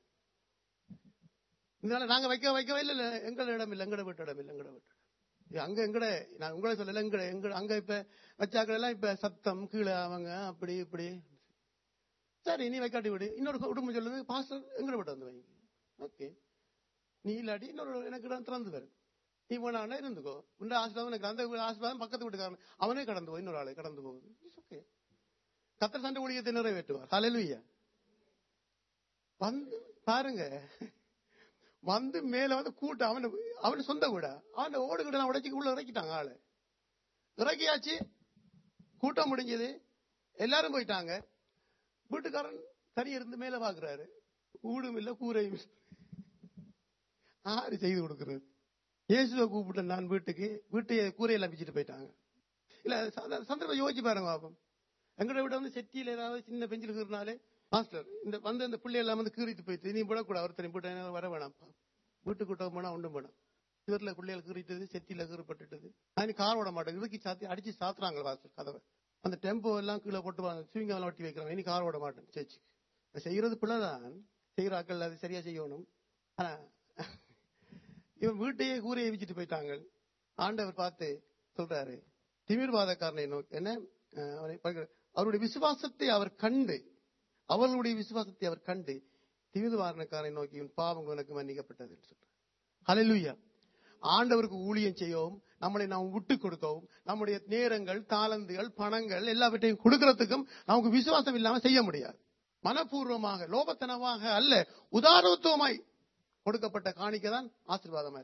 இதனால நாங்க வைக்க வைக்கவே இல்ல இல்ல எங்கள இடம் இல்ல எங்கட வீட்டு இடம் இல்ல எங்கட வீட்டு இடம். இது அங்க எங்கட நான் உங்களை சொல்லல எங்கட எங்க அங்க இப்ப வச்சாக்கள் எல்லாம் இப்ப சத்தம் கீழே அவங்க அப்படி இப்படி சரி நீ வைக்காட்டி விடு இன்னொரு குடும்பம் சொல்லுது பாஸ்டர் எங்கட வீட்டை வந்து வைங்க ஓகே நீ இல்லாட்டி இன்னொரு எனக்கு இடம் திறந்து வரும் நீ போனா இருந்துக்கோ உண்ட ஆசீர்வாதம் எனக்கு அந்த ஆசீர்வாதம் பக்கத்து வீட்டுக்காரன் அவனே கடந்து போய் இன்னொரு ஆளு கடந்து போகுது ஓகே கத்தர் சண்டை ஊழியத்தை நிறைவேற்றுவார் ஹalleluya வந்து பாருங்க வந்து மேல வந்து கூட்டம் அவனு அவனு சொந்த வீடா அவன் ஓடு கிட்ட உடைச்சு உள்ள இறக்கிட்டாங்க ஆளு இறக்கியாச்சு கூட்டம் முடிஞ்சது எல்லாரும் போயிட்டாங்க வீட்டுக்காரன் தனி இருந்து மேல பாக்குறாரு ஊடும் இல்ல கூரையும் இல்ல. ஆறு செய்து கொடுக்கிறது இயேசுவை கூப்பிட்டு நான் வீட்டுக்கு வீட்டு கூரையெல்லாம் பிச்சுட்டு போயிட்டாங்க இல்ல சந்த- சந்தர்ப்பம் யோசிச்சு பாருங்க பாப்போம் எங்கட வீட வந்து செட்டியில ஏதாவது சின்ன பெஞ்சில் கீறினாலே மாஸ்டர் இந்த வந்து அந்த பிள்ளை எல்லாம் வந்து கீறிட்டு போயிட்டு நீ விடக்கூடாது ஒருத்தரையும் போட்டு வர வேணாம் வீட்டு கூட்டம் போனா ஒன்றும் வேணாம் இவர்ல பிள்ளைகள் கீறிட்டது செட்டியில கீறப்பட்டுட்டது நான் கார் ஓட மாட்டேன் இறுக்கி சாத்தி அடிச்சு சாத்துறாங்க மாஸ்டர் கதவை அந்த டெம்போ எல்லாம் கீழே போட்டு ஸ்விங்க எல்லாம் ஒட்டி வைக்கிறாங்க இனி கார் ஓட மாட்டேன் சேச்சுக்கு செய்யறது பிள்ளைதான் செய்யற ஆக்கள் அது சரியா செய்யணும் ஆனா இவன் வீட்டையே கூரையை வச்சுட்டு போயிட்டாங்க ஆண்டவர் பார்த்து சொல்றாரு திமிர்வாதக்காரனை நோக்கி என்ன அஹ், அவரை பார்க்கிற- அவருடைய விசுவாசத்தை அவர் கண்டு அவர்களுடைய விசுவாசத்தை அவர் கண்டு திமிர்வாதக்காரனை நோக்கி உன் பாவங்கள் உனக்கு மன்னிக்கப்பட்டது என்று சொல்றார் ஹalleluya ஆண்டவருக்கு ஊழியம் செய்யவும் நம்மளை நாம் விட்டு கொடுக்கவும் நம்முடைய நேரங்கள் தாளந்துகள் பணங்கள் எல்லாவற்றையும் கொடுக்கறதுக்கும் நமக்கு விசுவாசம் இல்லாம செய்ய முடியாது மனப்பூர்வமாக லோபத்தனமாக அல்ல உதாரணத்துவமாய் கொடுக்கப்பட்ட காணிக்கை தான் ஆசீர்வாதமா இருக்கு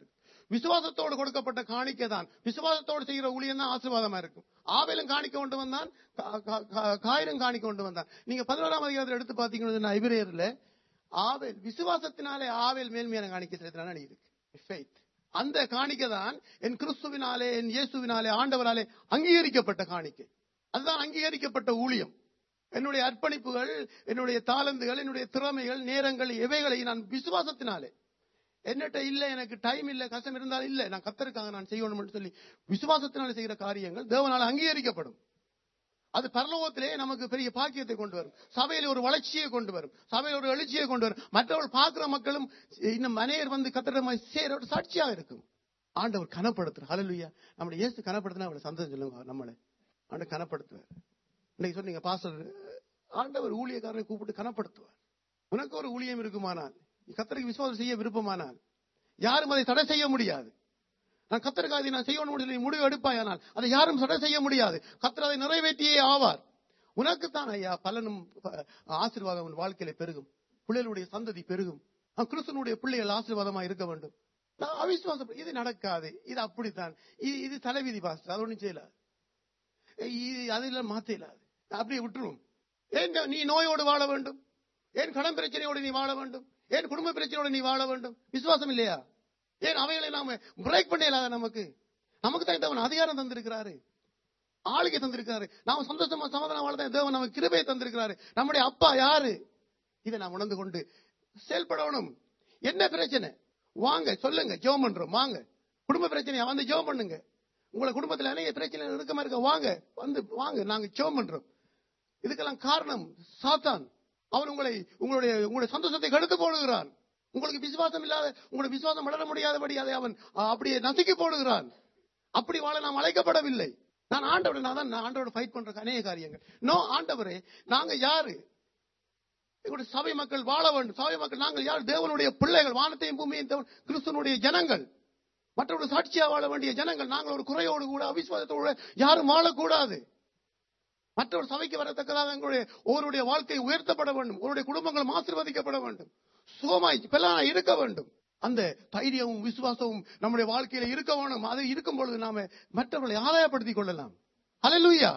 விசுவாசத்தோடு கொடுக்கப்பட்ட காணிக்கை தான் விசுவாசத்தோடு செய்கிற ஊழியம் தான் ஆசீர்வாதமா இருக்கும் ஆவேலும் காணிக்க கொண்டு வந்தான் கா- கா- கா- காயினும் காணிக்க கொண்டு வந்தான் நீங்க பதினோராம் அதிகாரத்தில் எடுத்து பாத்தீங்கன்னா ஐபிரேயர்ல ஆவேல் விசுவாசத்தினாலே ஆவேல் மேன்மையான காணிக்கை செலுத்தினான்னு இருக்கு Faith. அந்த காணிக்கை தான் என் கிறிஸ்துவினாலே என் இயேசுவினாலே ஆண்டவராலே அங்கீகரிக்கப்பட்ட காணிக்கை அதுதான் அங்கீகரிக்கப்பட்ட ஊழியம் என்னுடைய அர்ப்பணிப்புகள் என்னுடைய தாளந்துகள் என்னுடைய திறமைகள் நேரங்கள் எவைகளை நான் விசுவாசத்தினாலே என்னட்ட இல்ல எனக்கு டைம் இல்ல கஷ்டம் இருந்தாலும் இல்ல நான் கத்தருக்காக நான் செய்யணும்னு சொல்லி விசுவாசத்தினால செய்கிற காரியங்கள் தேவனால் அங்கீகரிக்கப்படும் அது பரலோகத்திலே நமக்கு பெரிய பாக்கியத்தை கொண்டு வரும் சபையில ஒரு வளர்ச்சியை கொண்டு வரும் சபையில ஒரு எழுச்சியை கொண்டு வரும் மற்றவர்கள் பார்க்கிற மக்களும் இன்னும் மனையர் வந்து கத்திர சேர ஒரு சாட்சியா இருக்கும் ஆண்டவர் கனப்படுத்துறார் ஹalleluya நம்முடைய இயேசு கனப்படுத்தினா அவளை சந்தோஷம் சொல்லுங்க நம்மளை ஆண்டவர் கனப்படுத்துவார் இன்னைக்கு சொன்னீங்க பாஸ்டர் ஆண்டவர் ஊழியக்காரனை கூப்பிட்டு கனப்படுத்துவார் உனக்கு ஒரு ஊழியம் இருக்குமானால் நீ கத்தருக்கு விசுவாசம் செய்ய விருப்பமானால் யாரும் அதை தடை செய்ய முடியாது நான் கத்தருக்காக இதை நான் செய்யணும் சொல்லி முடிவு எடுப்பாயானால் அதை யாரும் தடை செய்ய முடியாது கத்தர் அதை நிறைவேற்றியே ஆவார் உனக்குத்தான் ஐயா பலனும் ப- ஆசீர்வாதம் உன் வாழ்க்கையில பெருகும் பிள்ளைகளுடைய சந்ததி பெருகும் அவன் கிறிஸ்தனுடைய பிள்ளைகள் ஆசீர்வாதமா இருக்க வேண்டும் நான் அவிசுவாசம் இது நடக்காது இது அப்படித்தான் இது இது தலைவிதி பாஸ்டர் அது ஒண்ணும் செய்யலாது இது அதெல்லாம் மாத்த இயலாது அப்படியே விட்டுருவோம் ஏன் நீ நோயோடு வாழ வேண்டும் ஏன் கடன் பிரச்சனையோடு நீ வாழ வேண்டும் ஏன் குடும்ப பிரச்சனையோடு நீ வாழ வேண்டும் விசுவாசம் இல்லையா ஏன் அவைகளை நாம பிரேக் பண்ண இயலாத நமக்கு நமக்கு தான் தேவன் அதிகாரம் தந்திருக்கிறாரு ஆளுகை தந்திருக்கிறாரு நாம சந்தோஷமா சமாதானம் வாழதான் தேவன் நமக்கு கிருபையை தந்திருக்கிறாரு நம்முடைய அப்பா யாரு இதை நாம் உணர்ந்து கொண்டு செயல்படணும் என்ன பிரச்சனை வாங்க சொல்லுங்க ஜெபம் பண்றோம் வாங்க குடும்ப பிரச்சனையா வந்து ஜெபம் பண்ணுங்க உங்களை குடும்பத்துல அநேக பிரச்சனை இருக்கமா இருக்க வாங்க வந்து வாங்க நாங்க ஜெபம் பண்றோம் இதுக்கெல்லாம் காரணம் சாத்தான் அவன் உங்களை உங்களுடைய உங்களுடைய சந்தோஷத்தை கெடுத்து போடுகிறான் உங்களுக்கு விசுவாசம் இல்லாத உங்களுடைய விசுவாசம் வளர முடியாதபடி அதை அவன் அ, அப்படியே நசுக்கி போடுகிறான் அப்படி வாழ நாம் அழைக்கப்படவில்லை நான் ஆண்டவரை நான் தான் நான் ஆண்டவரை ஃபைட் பண்ற அநேக காரியங்கள் நோ ஆண்டவரே நாங்க யாரு எங்களுடைய சபை மக்கள் வாழ வேண்டும் சபை மக்கள் நாங்கள் யார் தேவனுடைய பிள்ளைகள் வானத்தையும் பூமியையும் தேவன் கிறிஸ்துவனுடைய ஜனங்கள் மற்றவர்கள் சாட்சியா வாழ வேண்டிய ஜனங்கள் நாங்கள் ஒரு குறையோடு கூட அவிசுவாசத்தோடு கூட யாரும் வாழக்கூடாது மற்றவர் சபைக்கு வரத்தக்கதாக எங்களுடைய ஒருவருடைய வாழ்க்கை உயர்த்தப்பட வேண்டும் ஒருவருடைய குடும்பங்களும் ஆசீர்வதிக்கப்பட வேண்டும் சுகமாய் பெலானா இருக்க வேண்டும் அந்த தைரியமும் விசுவாசமும் நம்முடைய வாழ்க்கையில இருக்க வேணும் அது இருக்கும் பொழுது நாம மற்றவர்களை ஆதாயப்படுத்திக் கொள்ளலாம் ஹalleluya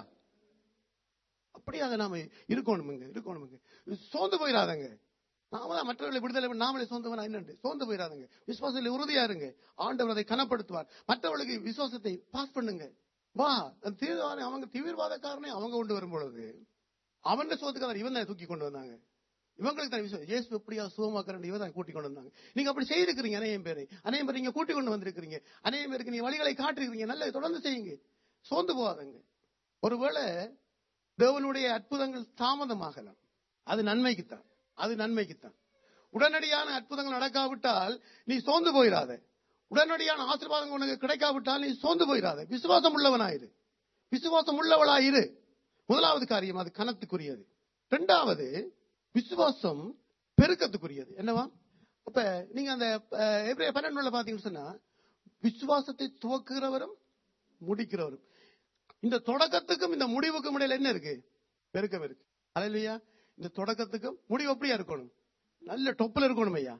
அப்படியே அதை நாம இருக்கணுமுங்க இருக்கணுமுங்க சோர்ந்து போயிடாதங்க நாம தான் மற்றவர்களை விடுதலை பண்ணி நாமளே சோர்ந்தவனா என்னண்டு சோர்ந்து போயிடாதங்க விசுவாசத்தில் உறுதியா இருங்க ஆண்டவர் அதை கனப்படுத்துவார் மற்றவர்களுக்கு விசுவாசத்தை பாஸ் பண்ணுங்க வா அந்த தீவிரவாத அவங்க தீவிரவாதக்காரனை அவங்க கொண்டு வரும் பொழுது அவன் சோத்துக்காரர் இவன் தான் தூக்கி கொண்டு வந்தாங்க இவங்களுக்கு தான் விசுவாசம் இயேசு எப்படியா சுகமாக்குறேன் இவன் தான் கூட்டி கொண்டு வந்தாங்க நீங்க அப்படி செய்திருக்கிறீங்க அநேகம் பேரை அநேகம் பேர் நீங்க கூட்டி கொண்டு வந்திருக்கிறீங்க அநேகம் பேருக்கு நீங்க வழிகளை காட்டிருக்கீங்க நல்ல தொடர்ந்து செய்யுங்க சோர்ந்து போகாதங்க ஒருவேளை தேவனுடைய அற்புதங்கள் தாமதமாகலாம் அது நன்மைக்குத்தான் அது நன்மைக்குத்தான் உடனடியான அற்புதங்கள் நடக்காவிட்டால் நீ சோர்ந்து போயிடாத உடனடியான ஆசீர்வாதங்கள் உனக்கு கிடைக்காவிட்டால் நீ சோர்ந்து போயிடாத விசுவாசம் உள்ளவனாயிரு விசுவாசம் உள்ளவளாயிரு முதலாவது காரியம் அது கனத்துக்குரியது இரண்டாவது விசுவாசம் பெருக்கத்துக்குரியது என்னவா அப்ப நீங்க அந்த அஹ், எபிரேயர் பன்னெண்டுல பாத்தீங்கன்னு சொன்னா விசுவாசத்தை துவக்குகிறவரும் முடிக்கிறவரும் இந்த தொடக்கத்துக்கும் இந்த முடிவுக்கும் இடையில என்ன இருக்கு பெருக்கம் இருக்கு அல்லையா இந்த தொடக்கத்துக்கும் முடிவு எப்படியா இருக்கணும் நல்ல டொப்புல இருக்கணும் ஐயா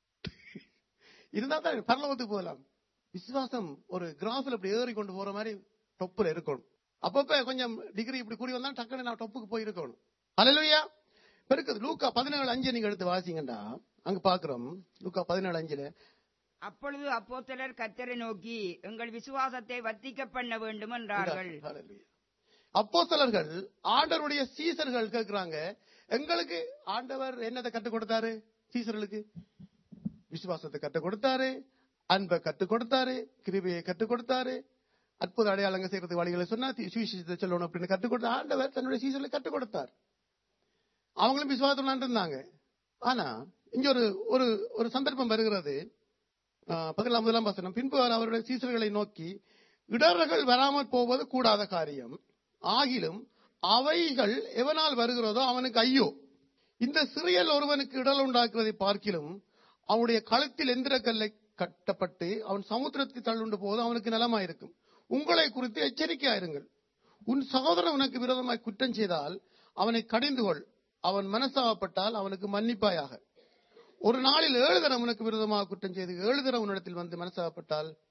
இருந்தா தான் பரலோகத்துக்கு போகலாம் விசுவாசம் ஒரு கிராஃபில் இப்படி ஏறி கொண்டு போற மாதிரி டொப்புல இருக்கணும் அப்பப்ப கொஞ்சம் டிகிரி இப்படி கூடி வந்தா டக்குன்னு நான் டொப்புக்கு போய் இருக்கணும் அல்லையா பெருக்குது லூக்கா பதினேழு அஞ்சு நீங்க எடுத்து வாசிங்கண்டா அங்க பாக்குறோம் லூக்கா பதினேழு அஞ்சுல அப்பொழுது அப்போஸ்தலர் கர்த்தரை நோக்கி எங்கள் விசுவாசத்தை வத்திக்க பண்ண வேண்டும் என்றார்கள் அப்போஸ்தலர்கள் ஆண்டவருடைய சீசர்கள் கேக்குறாங்க எங்களுக்கு ஆண்டவர் என்னத்தை கற்றுக் கொடுத்தாரு சீசர்களுக்கு விசுவாசத்தை கற்றுக் கொடுத்தாரு அன்பை கற்றுக் கொடுத்தாரு கிருபையை கற்றுக் கொடுத்தாரு அற்புத அடையாளங்கள் செய்யறதுக்கு வழிகளை சொன்னா தி- சுவிசேஷத்தை சொல்லணும் அப்படின்னு கற்றுக் கொடுத்த ஆண்டவர் தன்னுடைய சீசர்களை கற்றுக் கொடுத்தார் அவங்களும் விசுவாசம் இருந்தாங்க ஆனா இங்க ஒரு ஒரு ஒரு சந்தர்ப்பம் வருகிறது ஆஹ் பதினேழாம் முதலாம் வசனம் பின்பு அவர் அவருடைய சீசர்களை நோக்கி இடர்கள் வராமல் போவது கூடாத காரியம் ஆகிலும் அவைகள் எவனால் வருகிறதோ அவனுக்கு ஐயோ இந்த சிறியல் ஒருவனுக்கு இடல் உண்டாக்குவதை பார்க்கிலும் அவனுடைய கழுத்தில் எந்திரக்கல்லை கட்டப்பட்டு அவன் சமுத்திரத்தில் தள்ளுண்டு போது அவனுக்கு நலமாயிருக்கும் உங்களை குறித்து எச்சரிக்கையாயிருங்கள் உன் சகோதரன் உனக்கு விரோதமாய் குற்றம் செய்தால் அவனை கடிந்து கொள் அவன் மனசாவப்பட்டால் அவனுக்கு மன்னிப்பாயாக ஒரு நாளில் ஏழு தரம் உனக்கு விரோதமாக குற்றம் செய்து ஏழு தரம் உன்னிடத்தில் வந்து மனசாகப்பட்டால்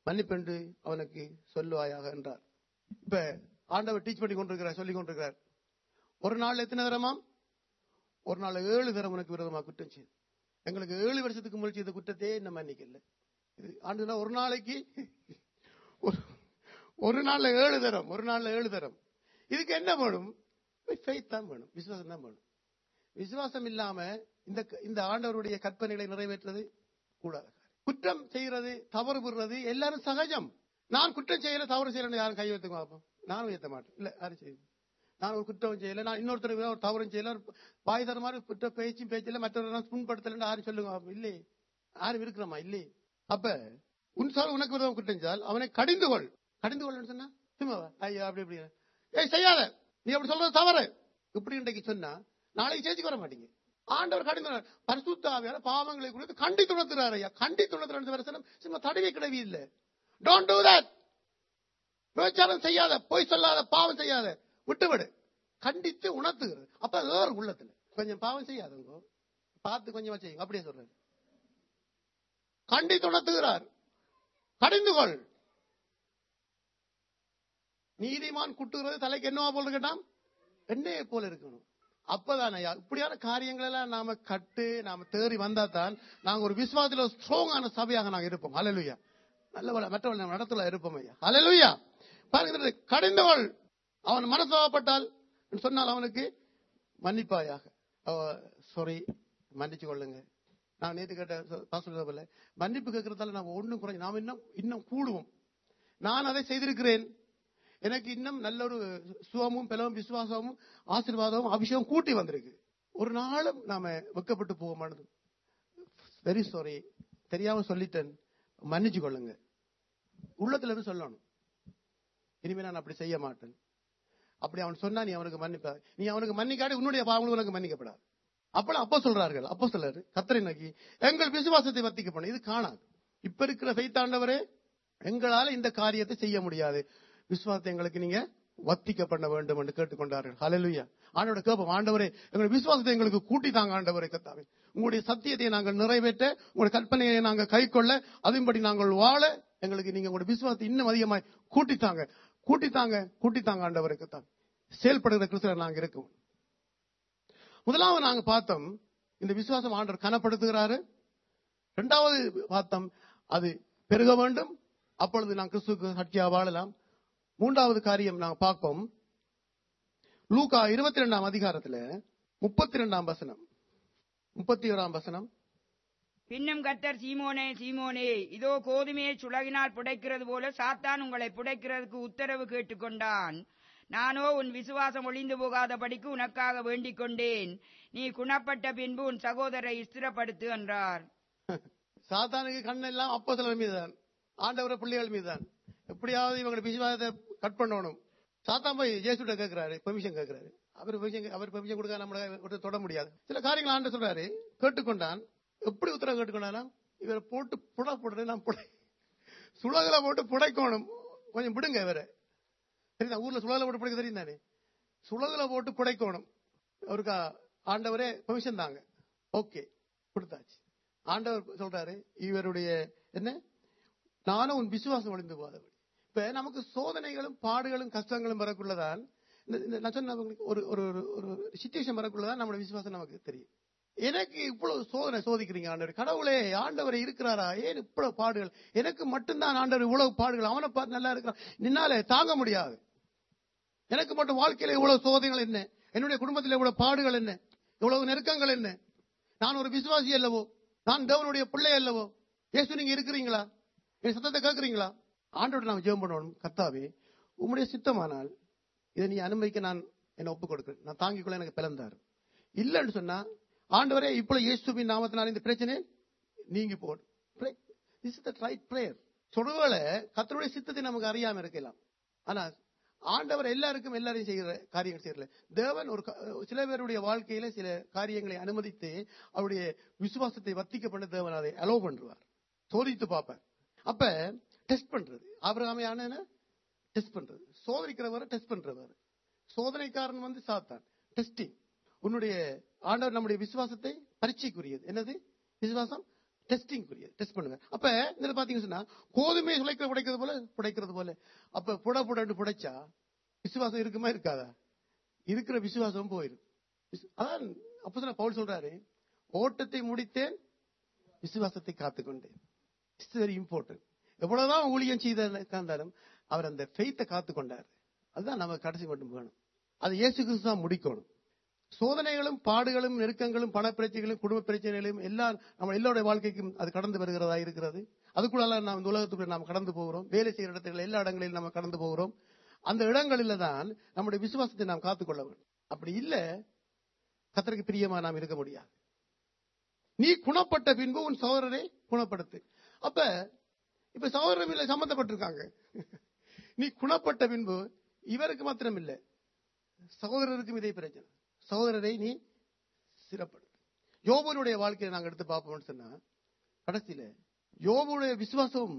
மன்னிப்பென்று அவனுக்கு சொல்லுவாயாக என்றார் இப்ப ஆண்டவர் டீச் பண்ணி கொண்டிருக்கிறார் சொல்லிக் கொண்டிருக்கிறார் ஒரு நாள் எத்தனை தரமாம் ஒரு நாள் ஏழு தரம் உனக்கு விரோதமா குற்றம் செய்து எங்களுக்கு ஏழு வருஷத்துக்கு முன்னாடி செய்த குற்றத்தையே இன்னும் மன்னிக்கல இது ஆண்டுனா ஒரு நாளைக்கு ஒரு ஒரு நாள்ல ஏழு தரம் ஒரு நாள்ல ஏழு தரம் இதுக்கு என்ன வேணும் ஃபெய்த் தான் வேணும் விசுவாசம் தான் வேணும் விசுவாசம் இல்லாம இந்த இந்த ஆண்டவருடைய கற்பனைகளை நிறைவேற்றுறது கூடாது குற்றம் செய்யறது தவறு புடுறது எல்லாரும் சகஜம் நான் குற்றம் செய்யல தவறு செய்யல யாரும் கை வைத்துங்க பார்ப்போம் நானும் ஏத்த மாட்டேன் இல்ல யாரும் செய்யும் நான் ஒரு குற்றம் செய்யல நான் இன்னொருத்தர் ஒரு தவறும் செய்யல ஒரு பாய் தர மாதிரி குற்ற பேச்சும் பேச்சில மற்றவர்கள் புண்படுத்தல யாரும் சொல்லுங்க பார்ப்போம். இல்லே யாரும் இருக்கிறோமா இல்லே அப்ப உன் சார் உனக்கு விரோதம் குற்றம் செய்தால் அவனை கடிந்து கொள் கடிந்து கொள்னு சொன்னா சும்மாவா ஐயோ அப்படி இப்படி ஏய் செய்யாத நீ அப்படி சொல்றது தவறு இப்படி இன்றைக்கு சொன்னா நாளைக்கு சேர்த்துக்கு வர மாட்டீங்க ஆண்டவர் கடிந்து பரிசுத்தாவியான பாவங்களை குறித்து கண்டி துணத்துறாரு ஐயா கண்டி துணத்துறாரு வருஷம் சும்மா தடவை கிடவி இல்ல டோன்ட் டூ தட் விபச்சாரம் செய்யாத பொய் சொல்லாத பாவம் செய்யாத விட்டுவிடு கண்டித்து உணர்த்துகிறது அப்ப அது வேறு உள்ளத்துல கொஞ்சம் பாவம் செய்யாதவங்க பார்த்து கொஞ்சமா செய்யுங்க அப்படியே சொல்றாரு கண்டித்து உணர்த்துகிறார் கடிந்து கொள் நீதிமான் குட்டுகிறது தலைக்கு என்னவா போல கேட்டாம் எண்ணெயை போல இருக்கணும் அப்பதான் ஐயா இப்படியான காரியங்கள் எல்லாம் நாம கட்டு நாம தேறி வந்தா தான் நாங்க ஒரு விசுவாசத்துல ஸ்ட்ராங்கான சபையாக நாங்க இருப்போம் அலலுயா நல்ல மற்றவர்கள் நம்ம நடத்துல இருப்போம் ஐயா அலலுயா பாருங்க கடிந்தவள் அவன் மனசாகப்பட்டால் சொன்னால் அவனுக்கு மன்னிப்பாயாக சாரி மன்னிச்சு கொள்ளுங்க நான் நேத்து கேட்ட பாஸ்டர் போல மன்னிப்பு கேட்கறதால நான் ஒண்ணும் குறைஞ்சு நாம் இன்னும் இன்னும் கூடுவோம் நான் அதை செய்திருக்கிறேன் எனக்கு இன்னும் நல்ல ஒரு சுகமும் பலவும் விசுவாசமும் ஆசீர்வாதமும் அபிஷேகம் கூட்டி வந்திருக்கு ஒரு நாளும் நாம வெக்கப்பட்டு போக மாட்டது வெரி சாரி தெரியாம சொல்லிட்டேன் மன்னிச்சு கொள்ளுங்க உள்ளத்துல இருந்து சொல்லணும் இனிமே நான் அப்படி செய்ய மாட்டேன் அப்படி அவன் சொன்னா நீ அவனுக்கு மன்னிப்ப நீ அவனுக்கு மன்னிக்காடி உன்னுடைய பாவங்களும் உனக்கு மன்னிக்கப்படாது அப்பெல்லாம் அப்போ சொல்றார்கள் அப்போ சொல்லாரு கத்தரை நோக்கி எங்கள் விசுவாசத்தை வத்திக்க போன இது காணாது இப்ப இருக்கிற ஃபெய்த்தாண்டவரே எங்களால இந்த காரியத்தை செய்ய முடியாது விசுவாசத்தை எங்களுக்கு நீங்க வத்திக்க பண்ண வேண்டும் என்று கேட்டுக்கொண்டார்கள் ஹalleluya ஆண்டவரோட கேப்போம் ஆண்டவரே எங்களுடைய விசுவாசத்தை எங்களுக்கு கூட்டி தாங்க ஆண்டவரே கத்தாவே உங்களுடைய சத்தியத்தை நாங்கள் நிறைவேற்ற உங்களுடைய கற்பனையை நாங்கள் கைக்கொள்ள அதன்படி நாங்கள் வாழ எங்களுக்கு நீங்க உங்களுடைய விசுவாசத்தை இன்னும் அதிகமாய் கூட்டித்தாங்க கூட்டித்தாங்க கூட்டித்தாங்க ஆண்டவரை கத்தாவே செயல்படுகிற கிறிஸ்தவர் நாங்க இருக்கோம் முதலாவது நாங்க பார்த்தோம் இந்த விசுவாசம் ஆண்டவர் கனப்படுத்துகிறாரு இரண்டாவது பார்த்தோம் அது பெருக வேண்டும் அப்பொழுது நான் கிறிஸ்துக்கு சட்டியா வாழலாம் மூன்றாவது காரியம் நாங்க பார்ப்போம் லூகா இருபத்தி ரெண்டாம் அதிகாரத்துல முப்பத்தி ரெண்டாம் வசனம் முப்பத்தி ஓராம் வசனம் பின்னும் கர்த்தர் சீமோனே சீமோனே இதோ கோதுமையை சுலகினால் புடைக்கிறது போல சாத்தான் உங்களை புடைக்கிறதுக்கு உத்தரவு கேட்டுக்கொண்டான் நானோ உன் விசுவாசம் ஒளிந்து போகாதபடிக்கு உனக்காக வேண்டிக் கொண்டேன் நீ குணப்பட்ட பின்பு உன் சகோதரை ஸ்திரப்படுத்து என்றார் சாத்தானுக்கு கண்ணெல்லாம் அப்போ சிலர் மீதுதான் ஆண்டவர பிள்ளைகள் மீதுதான் எப்படியாவது இவங்க விசுவாசத்தை கட் பண்ணணும் சாத்தான் போய் ஜேசுட்ட கேட்கிறாரு பெர்மிஷன் கேட்கிறாரு அவர் பெர்மிஷன் அவர் பெர்மிஷன் கொடுக்க நம்மள விட்டு தொட முடியாது சில காரியங்கள் ஆண்டு சொல்றாரு கேட்டுக்கொண்டான் எப்படி உத்தரவு கேட்டுக்கொண்டானா இவரை போட்டு புட போடுறது நான் புடை சுலகல போட்டு புடைக்கணும் கொஞ்சம் விடுங்க இவரை சரிதான் ஊர்ல சுலகல போட்டு புடைக்க தெரியும் தானே சுலகல போட்டு புடைக்கணும் அவருக்கு ஆண்டவரே பெர்மிஷன் தாங்க ஓகே கொடுத்தாச்சு ஆண்டவர் சொல்றாரு இவருடைய என்ன நானும் உன் விசுவாசம் ஒளிந்து போதபடி இப்ப நமக்கு சோதனைகளும் பாடுகளும் கஷ்டங்களும் வரக்குள்ளதான் இந்த- இந்த நான் சொன்ன உங்களுக்கு ஒரு ஒரு ஒரு- ஒரு சுச்சுவேஷன் வரக்குள்ளதான் நம்மளோட விசுவாசம் நமக்கு தெரியும் எனக்கு இவ்வளவு சோதனை சோதிக்கிறீங்க ஆண்டவர் கடவுளே ஆண்டவர் இருக்கிறாரா ஏன் இவ்வளவு பாடுகள் எனக்கு மட்டும்தான் ஆண்டவர் இவ்வளவு பாடுகள் அவனை பார்த்து நல்லா இருக்கிறான் நின்னாலே தாங்க முடியாது எனக்கு மட்டும் வாழ்க்கையில இவ்வளவு சோதனைகள் என்ன என்னுடைய குடும்பத்தில் இவ்வளவு பாடுகள் என்ன இவ்வளவு நெருக்கங்கள் என்ன நான் ஒரு விசுவாசி அல்லவோ நான் தேவனுடைய பிள்ளை அல்லவோ இயேசு நீங்க இருக்கிறீங்களா என் சத்தத்தை கேட்கறீங்களா ஆண்டோட நாம் ஜெபம் பண்ணணும் கர்த்தாவே உம்முடைய சித்தமானால் இதை நீ அனுமதிக்க நான் என்ன ஒப்பு கொடுக்கிறேன் நான் தாங்கிக் கொள்ள எனக்கு பிளந்தாரு இல்லைன்னு சொன்னா ஆண்டவரே இப்போ இயேசுவின் நாமத்தினால் இந்த பிரச்சனை நீங்கி போடும் this is the right prayer சொல்லுவேளை கத்தருடைய சித்தத்தை நமக்கு அறியாம இருக்கலாம் ஆனா ஆண்டவர் எல்லாருக்கும் எல்லாரையும் செய்கிற காரியங்கள் செய்யல தேவன் ஒரு க- சில பேருடைய வாழ்க்கையில சில காரியங்களை அனுமதித்து அவருடைய விசுவாசத்தை வர்த்திக்க பண்ண தேவன் அதை அலோ பண்ணுவார் சோதித்து பார்ப்பார் அப்ப டெஸ்ட் பண்றது ஆபிரகாமையான டெஸ்ட் பண்றது சோதனைக்கிறவரை டெஸ்ட் பண்றவர் சோதனைக்காரன் வந்து சாத்தான் டெஸ்டிங் உன்னுடைய ஆண்டவர் நம்முடைய விசுவாசத்தை பரீட்சைக்குரியது என்னது விசுவாசம் டெஸ்டிங் புரியுது டெஸ்ட் பண்ணுவேன் அப்ப இதுல பாத்தீங்கன்னு சொன்னா கோதுமை சுளைக்க புடைக்கிறது போல புடைக்கிறது போல அப்ப புட புடன்னு புடைச்சா விசுவாசம் இருக்குமா இருக்காதா இருக்கிற விசுவாசம் போயிடும் விசு- அதான் அப்ப பவுல் சொல்றாரு ஓட்டத்தை முடித்தேன் விசுவாசத்தை காத்துக்கொண்டேன் இட்ஸ் வெரி இம்பார்ட்டன்ட் எவ்வளவுதான் ஊழியம் செய்த இருந்தாலும் அவர் அந்த ஃபெய்த்தை காத்துக்கொண்டார் அதுதான் நம்ம கடைசி மட்டும் வேணும் அது இயேசு கிறிஸ்து தான் முடிக்கணும் சோதனைகளும் பாடுகளும் நெருக்கங்களும் பண பிரச்சனைகளும் குடும்ப பிரச்சனைகளும் எல்லாம் நம்ம எல்லோருடைய வாழ்க்கைக்கும் அது கடந்து வருகிறதா இருக்கிறது அதுக்குள்ள நாம் இந்த உலகத்துக்குள்ள நாம் கடந்து போகிறோம் வேலை செய்கிற இடத்துல எல்லா இடங்களிலும் நம்ம கடந்து போகிறோம் அந்த இடங்களில தான் நம்முடைய விசுவாசத்தை நாம் காத்துக்கொள்ள வேண்டும் அப்படி இல்ல கத்தருக்கு பிரியமா நாம் இருக்க முடியாது நீ குணப்பட்ட பின்பு உன் சகோதரரை குணப்படுத்து அப்ப இப்ப சகோதரர் இல்ல சம்பந்தப்பட்டிருக்காங்க நீ குணப்பட்ட பின்பு இவருக்கு மாத்திரம் இல்ல சகோதரருக்கும் இதே பிரச்சனை சகோதரரை நீ சிறப்படுத்து யோபனுடைய வாழ்க்கையை நாங்க எடுத்து பார்ப்போம்னு சொன்னா கடைசியில யோபுடைய விசுவாசம்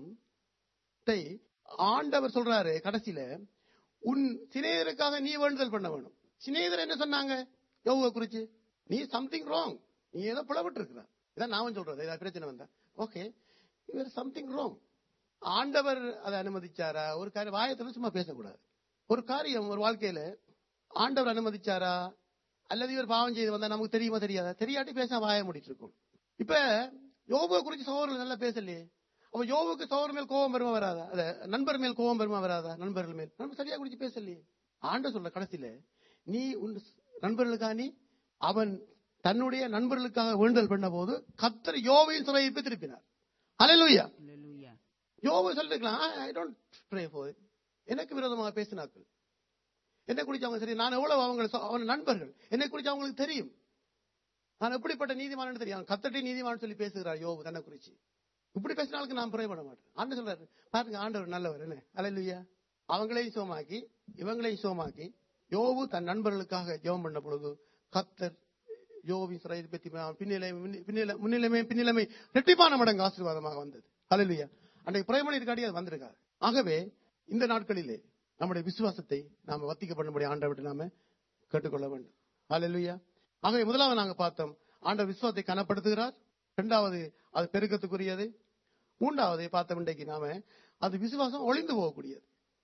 ஆண்டவர் சொல்றாரு கடைசியில உன் சிநேகருக்காக நீ வேண்டுதல் பண்ண வேணும் சிநேகர் என்ன சொன்னாங்க யோபுவை குறிச்சு நீ சம்திங் ராங் நீ ஏதோ புலப்பட்டு இருக்கிற இதான் நான் சொல்றது ஏதாவது பிரச்சனை வந்தா ஓகே இவர் சம்திங் ராங் ஆண்டவர் அதை அனுமதிச்சாரா ஒரு காரியம் வாயத்துல சும்மா பேசக்கூடாது ஒரு காரியம் ஒரு வாழ்க்கையில ஆண்டவர் அனுமதிச்சாரா அல்லது இவர் பாவம் செய்து வந்தா நமக்கு தெரியுமா தெரியாதா தெரியாட்டி பேச வாய மூடிட்டு இருக்கும் இப்ப யோபுவை குறிச்சு சகோதரர்கள் நல்லா பேசலையே அப்ப யோபுக்கு சகோதரர் மேல் கோபம் வருமா வராதா அத நண்பர் மேல் கோபம் வருமா வராதா நண்பர்கள் மேல் நம்ம சரியா குறிச்சு பேசலையே ஆண்ட சொல்ற கடைசியில நீ உன் நண்பர்களுக்காக நீ அவன் தன்னுடைய நண்பர்களுக்காக வேண்டல் பண்ண போது கத்தர் யோவையின் சிறையிப்பு திருப்பினார் அலையலூயா Hallelujah. யோபு சொல்லிருக்கலாம் ஐ டோன்ட் ப்ரே ஃபார் எனக்கு விரோதமாக பேசினார்கள் என்னை குறிச்சு அவங்க சரி நான் எவ்வளவு அவங்க அவன் நண்பர்கள் என்னை குறிச்சு அவங்களுக்கு தெரியும் நான் எப்படிப்பட்ட நீதிமான் தெரியும் அவன் கத்தட்டி நீதிமான் சொல்லி பேசுகிறார் யோபு தன்னை குறிச்சு இப்படி பேசினாலுக்கு நான் ப்ரே பண்ண மாட்டேன் ஆண்டு சொல்றாரு பாருங்க ஆண்டவர் நல்லவர் என்ன அலையிலுயா அவங்களையும் சோமாக்கி இவங்களையும் சோமாக்கி யோபு தன் நண்பர்களுக்காக ஜெபம் பண்ண பொழுது கத்தர் யோபின் சிறையில் பற்றி பின்னிலை பின்னிலை முன்னிலைமை பின்னிலைமை ரெட்டிப்பான மடங்கு ஆசீர்வாதமாக வந்தது அலையிலுயா அன்றைக்கு பிரேமணி இருக்காடி அது வந்திருக்காரு ஆகவே இந்த நாட்களிலே நம்முடைய விசுவாசத்தை நாம வத்திக்க பண்ணும்படி ஆண்டவர்கிட்ட நாம கேட்டுக்கொள்ள வேண்டும் அலையிலுயா ஆகவே முதலாவது நாங்க பார்த்தோம் ஆண்டவர் விசுவாசத்தை கனப்படுத்துகிறார் இரண்டாவது அது பெருக்கத்துக்குரியது மூன்றாவது பார்த்த இன்றைக்கு நாம அது விசுவாசம் ஒளிந்து போகக்கூடியது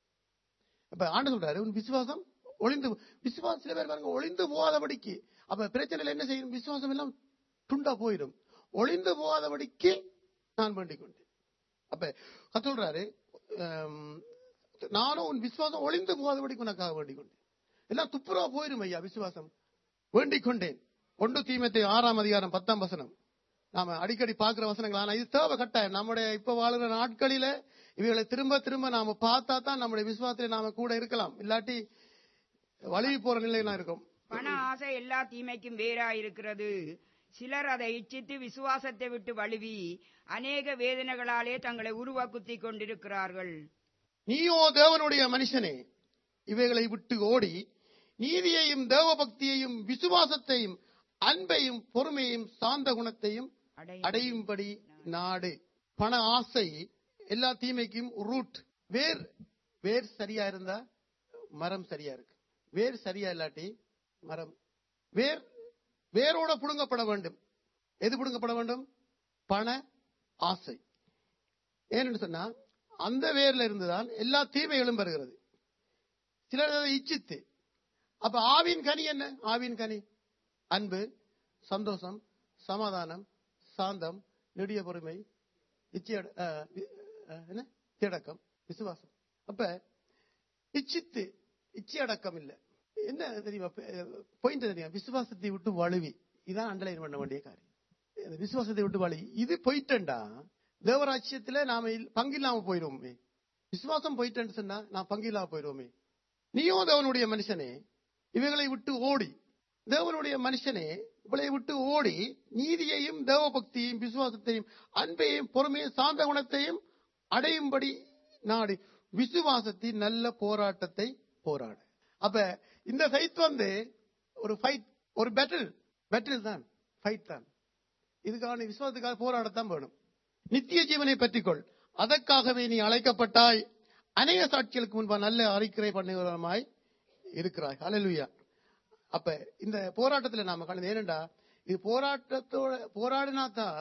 இப்ப ஆண்டு சொல்றாரு உன் விசுவாசம் ஒளிந்து விசுவாசம் சில பேர் பாருங்க ஒளிந்து போகாதபடிக்கு அப்ப பிரச்சனையில என்ன செய்யும் விசுவாசம் எல்லாம் துண்டா போயிடும் ஒளிந்து போகாதபடிக்கு நான் வேண்டிக் கொண்டேன் அப்ப கத்த சொல்றாரு ஆம், நானும் உன் விசுவாசம் ஒளிந்து போகாதபடிக்கு உனக்காக வேண்டிக் கொண்டேன் எல்லாம் துப்புரவா போயிரும் ஐயா விசுவாசம் வேண்டிக் கொண்டேன் ஒன்று தீமத்தை ஆறாம் அதிகாரம் பத்தாம் வசனம் நாம அடிக்கடி பார்க்கிற வசனங்கள் ஆனா இது தேவை கட்டாயம் நம்முடைய இப்ப வாழுற நாட்களில இவைகளை திரும்ப திரும்ப நாம பார்த்தா தான் நம்முடைய விசுவாசத்துல நாம கூட இருக்கலாம் இல்லாட்டி வழி போற நிலையில இருக்கும் பண ஆசை எல்லா தீமைக்கும் வேறா இருக்கிறது சிலர் அதை இச்சித்து விசுவாசத்தை விட்டு வழுவி அநேக வேதனைகளாலே தங்களை உருவாக்குத்திக் கொண்டிருக்கிறார்கள் நீயோ தேவனுடைய மனுஷனே இவைகளை விட்டு ஓடி நீதியையும் தேவ பக்தியையும் விசுவாசத்தையும் அன்பையும் பொறுமையையும் சாந்த குணத்தையும் அடை அடையும்படி நாடு பண ஆசை எல்லா தீமைக்கும் ரூட் வேர் வேர் சரியா இருந்தா மரம் சரியா இருக்கு வேர் சரியா இல்லாட்டி மரம் வேர் வேரோட புடுங்கப்பட வேண்டும் எது புடுங்கப்பட வேண்டும் பண ஆசை ஏன்னு சொன்னா அந்த வேர்ல இருந்துதான் எல்லா தீமைகளும் வருகிறது சிலர் அதை இச்சித்து அப்ப ஆவின் கனி என்ன ஆவின் கனி அன்பு சந்தோஷம் சமாதானம் சாந்தம் நெடிய பொறுமை இச்சையட அஹ், வி- அஹ், என்ன இச்சையடக்கம் விசுவாசம் அப்ப இச்சித்து இச்சை அடக்கம் இல்ல என்ன தெரியுமா பாயிண்ட் தெரியுமா விசுவாசத்தை விட்டு வழுவி இதான் அண்டர்லைன் பண்ண வேண்டிய காரியம் இந்த விசுவாசத்தை விட்டு வழுவி இது போயிட்டேன்டா தேவராட்சியத்துல நாம இல்- பங்கில்லாம போயிடுவோமே விசுவாசம் போயிட்டேன்னு சொன்னா நான் பங்கில்லாம போயிடுவோமே நீயோ தேவனுடைய மனுஷனே இவைகளை விட்டு ஓடி தேவனுடைய மனுஷனே இவளை விட்டு ஓடி நீதியையும் தேவ பக்தியையும் விசுவாசத்தையும் அன்பையும் பொறுமையும் சாந்த குணத்தையும் அடையும்படி நாடு விசுவாசத்தின் நல்ல போராட்டத்தை போராடு அப்ப இந்த ஃபைட் வந்து ஒரு ஃபைட் ஒரு பேட்டில் பேட்டில் தான் ஃபைட் தான் இதுக்கான நீ விசுவாசத்துக்காக போராடத்தான் வேணும் நித்திய ஜீவனை பற்றிக்கொள் அதற்காகவே நீ அழைக்கப்பட்டாய் அநேக சாட்சிகளுக்கு முன்பா நல்ல அறிக்கை பண்ணுகிறமாய் இருக்கிறாய் ஹalleluya அப்ப இந்த போராட்டத்துல நாம கலந்து ஏனண்டா இது போராட்டத்தோட போராடினா தான்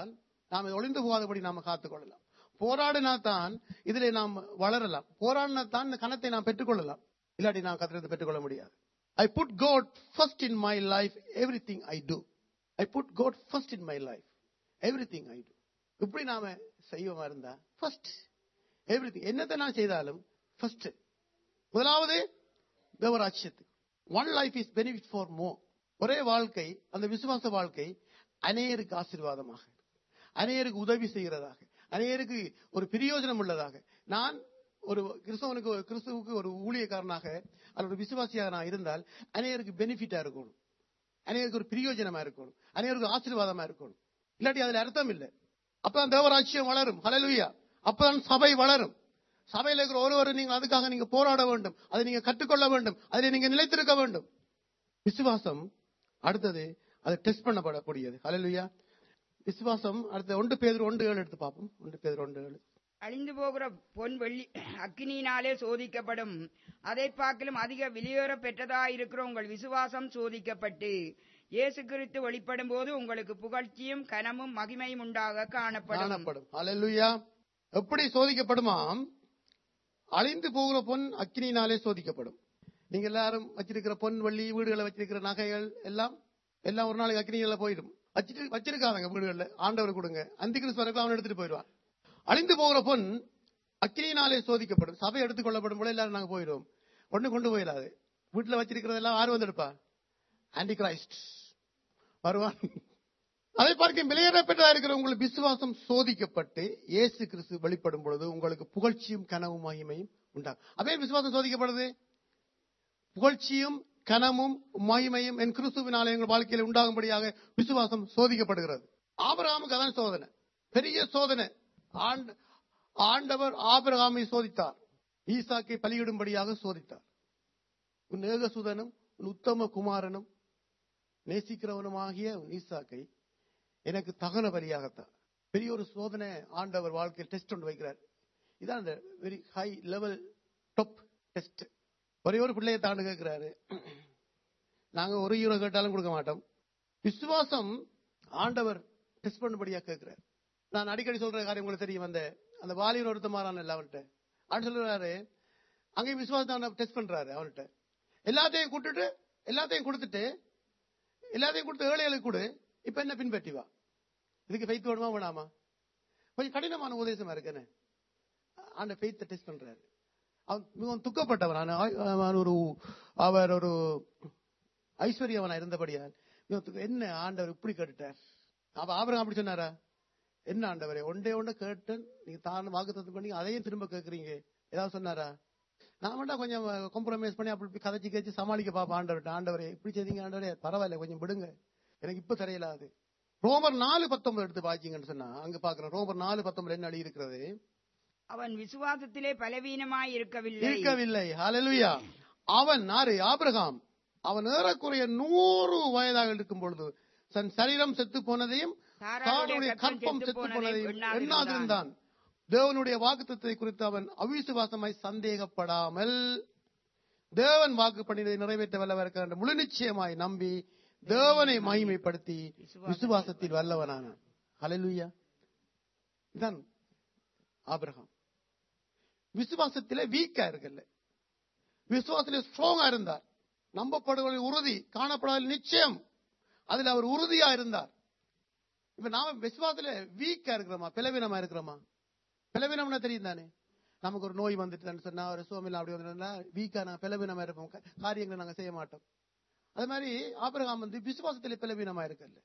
நாம் ஒளிந்து போகாதபடி நாம காத்துக்கொள்ளலாம் போராடினா தான் இதிலே நாம் வளரலாம் போராடினா தான் இந்த கணத்தை நாம் பெற்றுக்கொள்ளலாம் இல்லாட்டி நாம் கத்திரத்தை பெற்றுக்கொள்ள முடியாது I put God first in my life everything I do I put God first in my life everything I do இப்படி நாம செய்வோமா இருந்தா ஃபர்ஸ்ட் எவ்ரி திங் என்னத்தை நான் செய்தாலும் ஃபர்ஸ்ட் முதலாவது தேவராட்சியத்துக்கு one life is benefit for more ஒரே வாழ்க்கை அந்த விசுவாச வாழ்க்கை அநேருக்கு ஆசீர்வாதமாக அநேருக்கு உதவி செய்கிறதாக அநேருக்கு ஒரு பிரயோஜனம் உள்ளதாக நான் ஒரு கிறிஸ்தவனுக்கு ஒரு கிறிஸ்துவுக்கு ஒரு ஊழியக்காரனாக அல்லது ஒரு விசுவாசியாக நான் இருந்தால் அநேருக்கு பெனிஃபிட்டா இருக்கணும் அநேருக்கு ஒரு பிரயோஜனமா இருக்கணும் அநேருக்கு ஆசீர்வாதமா இருக்கணும் இல்லாட்டி அதுல அர்த்தம் இல்லை அப்பதான் தேவராட்சியம் வளரும் ஹalleluya அப்பதான் சபை வளரும் சபையில் இருக்கிற ஒருவர் நீங்கள் அதுக்காக நீங்க போராட வேண்டும் அதை நீங்க கற்றுக்கொள்ள வேண்டும் அதில் நீங்க நிலைத்திருக்க வேண்டும் விசுவாசம் அடுத்தது அது டெஸ்ட் பண்ணப்படக்கூடியது ஹalleluya விசுவாசம் அடுத்த ஒன்று பேர் ஒன்று ஏழு எடுத்து பார்ப்போம் ஒன்று பேர் ஒன்று ஏழு அழிந்து போகிற பொன் வெள்ளி அக்கினியினாலே சோதிக்கப்படும் அதை பார்க்கலும் அதிக வெளியேற பெற்றதாயிருக்கிற உங்கள் விசுவாசம் சோதிக்கப்பட்டு இயேசு கிறிஸ்து வெளிப்படும் போது உங்களுக்கு புகழ்ச்சியும் கனமும் மகிமையும் உண்டாக காணப்படும் காணப்படும் ஹalleluya எப்படி சோதிக்கப்படுமாம் அழிந்து போகிற பொன் அக்கினியினாலே சோதிக்கப்படும் நீங்க எல்லாரும் வச்சிருக்கிற பொன் வெள்ளி வீடுகளை வச்சிருக்கிற நகைகள் எல்லாம் எல்லாம் ஒரு நாளைக்கு அக்கினியில போயிடும் வச்சிட்டு வச்சிருக்காங்க வீடுகள்ல ஆண்டவர் கொடுங்க அந்தி கிறிஸ்து வரைக்கும் அவன் எடுத்துட்டு போயிடுவான் அழிந்து போகிற பொன் அக்கினியினாலே சோதிக்கப்படும் சபை எடுத்துக்கொள்ளப்படும் போது எல்லாரும் நாங்க போயிடுவோம் ஒண்ணு கொண்டு போயிடாது வீட்டுல வச்சிருக்கிறதெல்லாம் ஆறு வந்து எடுப்பா ஆன்டி கிரைஸ்ட் வருவான் அதை பார்க்க வெளியேறப்பட்டதா இருக்கிற உங்களுக்கு விசுவாசம் சோதிக்கப்பட்டு இயேசு கிறிஸ்து வெளிப்படும் பொழுது உங்களுக்கு புகழ்ச்சியும் கனவும் மகிமையும் உண்டாகும் அதே விசுவாசம் சோதிக்கப்படுது புகழ்ச்சியும் கனமும் மகிமையும் என் கிறிஸ்துவினாலே எங்கள் வாழ்க்கையில் உண்டாகும்படியாக விசுவாசம் சோதிக்கப்படுகிறது ஆபிரகாமுக்கு அதான் சோதனை பெரிய சோதனை ஆண்ட- ஆண்டவர் ஆபிரகாமை சோதித்தார் ஈசாக்கை பலியிடும்படியாக சோதித்தார் உன் ஏகசுதனும் உன் உத்தம குமாரனும் நேசிக்கிறவனுமாகிய உன் ஈசாக்கை எனக்கு தகன பலியாகத்தான் பெரிய ஒரு சோதனை ஆண்டவர் வாழ்க்கையில் டெஸ்ட் ஒன்று வைக்கிறார் இதான் அந்த very high level top test ஒரே ஒரு பிள்ளையை தாண்டு கேட்கிறாரு நாங்க ஒரு யூரோ கேட்டாலும் கொடுக்க மாட்டோம் விசுவாசம் ஆண்டவர் டெஸ்ட் பண்ணும்படியா கேட்கிறார் நான் அடிக்கடி சொல்ற காரியம் உங்களுக்கு தெரியும் அந்த அந்த வாலிபர் ஒருத்த மாறான இல்ல அவன்கிட்ட அவன் சொல்றாரு அங்கேயும் விசுவாசத்தை டெஸ்ட் பண்றாரு அவன்கிட்ட எல்லாத்தையும் கூட்டுட்டு எல்லாத்தையும் கொடுத்துட்டு எல்லாத்தையும் கொடுத்து ஏழைகளுக்கு கொடு இப்ப என்ன பின்பற்றி வா இதுக்கு ஃபெய்த் வேணுமா வேணாமா கொஞ்சம் கடினமான உபதேசமா இருக்குன்னு ஆண்ட ஃபெய்த்தை டெஸ்ட் பண்றாரு அவன் மிகவும் துக்கப்பட்டவன் ஆனா, அவன் ஒரு அவர் ஒரு ஐஸ்வர்யவனா இருந்தபடியால் மிகவும் துக்க- என்ன ஆண்டவர் இப்படி கேட்டுட்டார் அப்ப ஆபரம் அப்படி சொன்னாரா என்ன ஆண்டவரே ஒன்றே ஒன்று கேட்டேன் நீங்க தான் வாக்குத்தத்தம் பண்ணி அதையும் திரும்ப கேட்கறீங்க ஏதாவது சொன்னாரா நான் வேண்டாம் கொஞ்சம் காம்ப்ரமைஸ் பண்ணி அப்படி இப்படி கதைச்சு கேச்சு சமாளிக்க பாப்பா ஆண்டவர்கிட்ட ஆண்டவரே இப்படி செய்தீங்க ஆண்டவரே பரவாயில்ல கொஞ்சம் விடுங்க எனக்கு இப்ப தெரியல அது ரோமர் நாலு பத்தொன்பது எடுத்து பாத்தீங்கன்னு சொன்னா அங்க பாக்குறேன் ரோமர் நாலு பத்தொன்பது என்ன எழுதி இருக்கிறது அவன் விசுவாசத்திலே பலவீனமாய் இருக்கவில்லை இருக்கவில்லை ஹalleluya அவன் யாரு ஆபிரகாம் அவன் ஏறக்குறைய நூறு வயதாக இருக்கும் பொழுது தன் சரீரம் செத்து போனதையும் சாராளுடைய சாருடைய கற்பம் செத்து போனதையும் எண்ணாதிருந்தான். எண்ணாதிருந்தான் தேவனுடைய வாக்குத்தத்தை குறித்து அவன் அவிசுவாசமாய் சந்தேகப்படாமல் தேவன் வாக்கு பண்ணியதை நிறைவேற்ற வல்லவர் என்ற முழு நிச்சயமாய் நம்பி தேவனை மகிமைப்படுத்தி விசுவாசத்தில் வல்லவனானான் ஹalleluya இதான் ஆபிரகாம் விசுவாசத்திலே வீக்கா இருக்கல்ல விசுவாசத்திலே ஸ்ட்ராங்கா இருந்தார் நம்பப்படுவதில் உறுதி காணப்படாத நிச்சயம் அதுல அவர் உறுதியா இருந்தார் இப்ப நாம விசுவாசத்துல வீக்கா இருக்கிறோமா பிளவினமா இருக்கிறோமா பிளவினம்னா தெரியும் தானே நமக்கு ஒரு நோய் வந்துட்டு சொன்னா ஒரு சோமில் அப்படி வந்துட்டா வீக்கா நாங்க பிளவினமா இருப்போம் கா- காரியங்களை நாங்க செய்ய மாட்டோம் அது மாதிரி ஆபிரகாம் வந்து விசுவாசத்திலே பிளவினமா இருக்கல்ல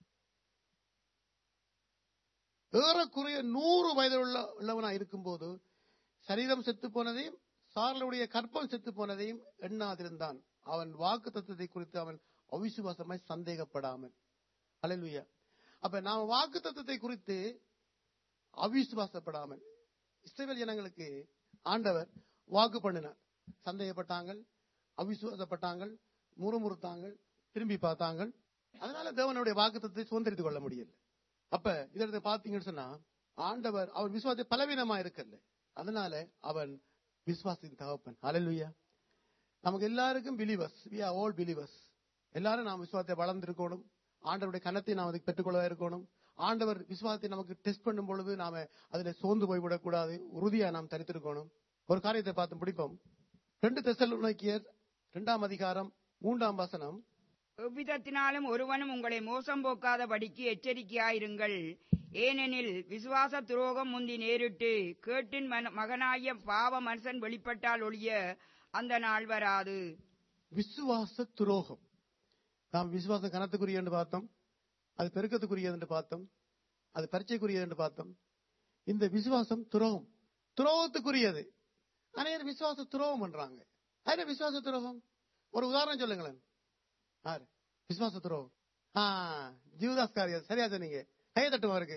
ஏறக்குறைய நூறு வயது உள்ள உள்ளவனா இருக்கும்போது சரீரம் செத்து போனதையும் சாரலுடைய கற்பம் செத்து போனதையும் எண்ணாதிருந்தான் அவன் வாக்கு தத்துவத்தை குறித்து அவன் அவிசுவாசமாய் சந்தேகப்படாமல் அல்லேலூயா அப்ப நாம வாக்கு தத்துவத்தை குறித்து அவிசுவாசப்படாமல் இஸ்ரவேல் ஜனங்களுக்கு ஆண்டவர் வாக்கு பண்ணினார் சந்தேகப்பட்டாங்க அவிசுவாசப்பட்டாங்க முறுமுறுத்தாங்க திரும்பி பார்த்தாங்க அதனால தேவனுடைய வாக்கு தத்துவத்தை சுதந்திரித்துக் கொள்ள முடியல அப்ப இதற்கு பாத்தீங்கன்னு சொன்னா ஆண்டவர் அவர் விசுவாசத்தை பலவீனமா இருக்கல்ல அதனால அவன் விசுவாசத்தின் தகப்பன் ஹalleluya நமக்கு எல்லாருக்கும் believers we are all believers எல்லாரும் நாம் விசுவாசத்தை வளர்ந்திருக்கணும் ஆண்டவருடைய கனத்தை நாம் அதுக்கு பெற்றுக்கொள்ள இருக்கணும் ஆண்டவர் விசுவாசத்தை நமக்கு டெஸ்ட் பண்ணும் பொழுது நாம அதுல சோர்ந்து போய்விடக்கூடாது உறுதியா நாம் தரித்திருக்கணும் ஒரு காரியத்தை பார்த்து பிடிப்போம் ரெண்டு தெசலோனிக்கேயர் இரண்டாம் அதிகாரம் மூன்றாம் வசனம் எவ்விதத்தினாலும் ஒருவனும் உங்களை மோசம் போக்காதபடிக்கு எச்சரிக்கையாயிருங்கள் ஏனெனில் விசுவாச துரோகம் முந்தி நேரிட்டு கேட்டின் மன- மகனாகிய பாவ மனுஷன் வெளிப்பட்டால் ஒழிய அந்த நாள் வராது விசுவாச துரோகம் நாம் விசுவாசம் கனத்துக்குரிய என்று பார்த்தோம் அது பெருக்கத்துக்குரியது என்று பார்த்தோம் அது பரீட்சைக்குரியது என்று பார்த்தோம் இந்த விசுவாசம் துரோகம் துரோகத்துக்குரியது அனைவரும் விசுவாச துரோகம் பண்றாங்க அது விசுவாச துரோகம் ஒரு உதாரணம் சொல்லுங்களேன் ஆறு விசுவாச துரோகம் ஆ ஜீவதாஸ் காரியம் சரியா சொன்னீங்க கையை தட்டுமா இருக்கு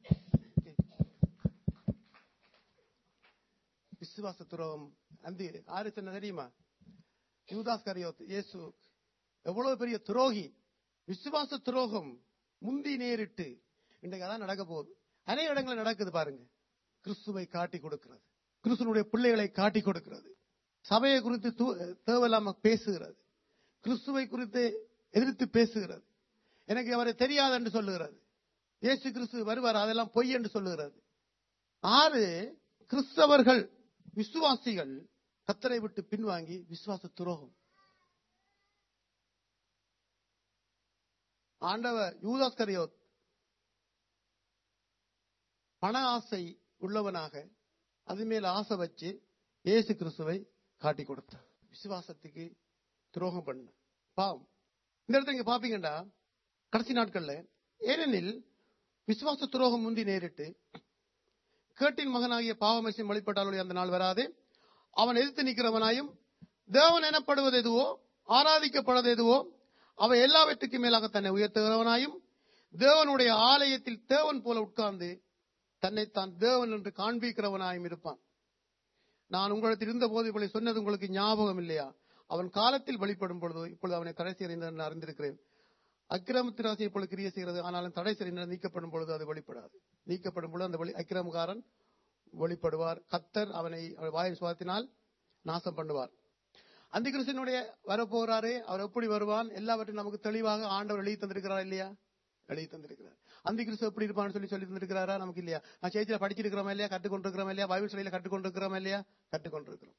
விசுவாச துரோகம் அந்த ஆறு சொன்ன தெரியுமா யூதாஸ் கரியோத் இயேசு எவ்வளவு பெரிய துரோகி விசுவாச துரோகம் முந்தி நேரிட்டு இன்றைக்கு அதான் நடக்க போகுது அநேக இடங்களில் நடக்குது பாருங்க கிறிஸ்துவை காட்டி கொடுக்கிறது கிறிஸ்துவனுடைய பிள்ளைகளை காட்டி கொடுக்கிறது சபையை குறித்து தூ- தேவையில்லாம பேசுகிறது கிறிஸ்துவை குறித்து எதிர்த்து பேசுகிறது எனக்கு அவரை தெரியாது என்று சொல்லுகிறது இயேசு கிறிஸ்து வருவார் அதெல்லாம் பொய் என்று சொல்லுகிறது ஆறு கிறிஸ்தவர்கள் விசுவாசிகள் கத்தரை விட்டு பின்வாங்கி விசுவாச துரோகம் ஆண்டவர் யூதாஸ் கரியோத் பண ஆசை உள்ளவனாக அது மேல ஆசை வச்சு இயேசு கிறிஸ்துவை காட்டி கொடுத்தார் விசுவாசத்துக்கு துரோகம் பண்ண பாவம் இந்த இடத்துல இங்க பாப்பீங்கடா கடைசி நாட்கள்ல ஏனெனில் விசுவாச துரோகம் முந்தி நேரிட்டு கேட்டின் மகனாகிய பாவமசியம் வழிபட்டாலுடைய அந்த நாள் வராது அவன் எதிர்த்து நிற்கிறவனாயும் தேவன் எனப்படுவது எதுவோ ஆராதிக்கப்படுவது எதுவோ அவன் எல்லாவற்றுக்கும் மேலாக தன்னை உயர்த்துகிறவனாயும் தேவனுடைய ஆலயத்தில் தேவன் போல உட்கார்ந்து தன்னைத்தான் தேவன் என்று காண்பிக்கிறவனாயும் இருப்பான் நான் உங்களிடத்தில் இருந்த போது இவளை சொன்னது உங்களுக்கு ஞாபகம் இல்லையா அவன் காலத்தில் வெளிப்படும் பொழுது இப்பொழுது அவனை தடை செய்கிறேன் என்று அறிந்திருக்கிறேன் அக்கிரமத்திராசி இப்பொழுது கிரிய செய்கிறது ஆனாலும் தடை செய்கிற நீக்கப்படும் பொழுது அது வெளிப்படாது நீக்கப்படும் பொழுது அந்த வெளி அக்கிரமக்காரன் வெளிப்படுவார் கத்தர் அவனை அவர் வாயின் சுவாத்தினால் நாசம் பண்ணுவார் அந்த கிறிஸ்தனுடைய வரப்போகிறாரே அவர் எப்படி வருவான் எல்லாவற்றையும் நமக்கு தெளிவாக ஆண்டவர் எழுதி தந்திருக்கிறாரா இல்லையா எழுதி தந்திருக்கிறார் அந்த கிறிஸ்து எப்படி இருப்பான்னு சொல்லி சொல்லி தந்திருக்கிறாரா நமக்கு இல்லையா நான் சேர்ச்சியில படிச்சிருக்கிறோமா இல்லையா கற்றுக்கொண்டிருக்கிறோமா இல்லையா பைபிள் ஸ்டடியில கற்றுக்கொண்டிருக்கிறோமா இல்லையா கற்றுக்கொண்டிருக்கிறோம்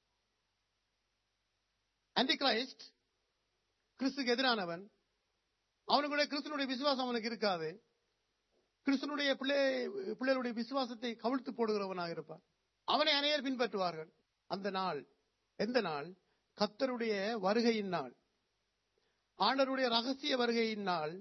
அந்தி கிரைஸ்ட் கிறிஸ்துக்கு எதிரானவன் அவனுடைய கிறிஸ்தனுடைய விசுவாசம் அவனுக்கு இருக்காது கிறிஸ்தனுடைய பிள்ளை பிள்ளைகளுடைய விசுவாசத்தை கவிழ்த்து போடுகிறவனாக இருப்பான் அவனை அனைவர் பின்பற்றுவார்கள் அந்த நாள் எந்த நாள் கத்தருடைய வருகையின் நாள் ஆண்டருடைய ரகசிய வருகையின் நாள்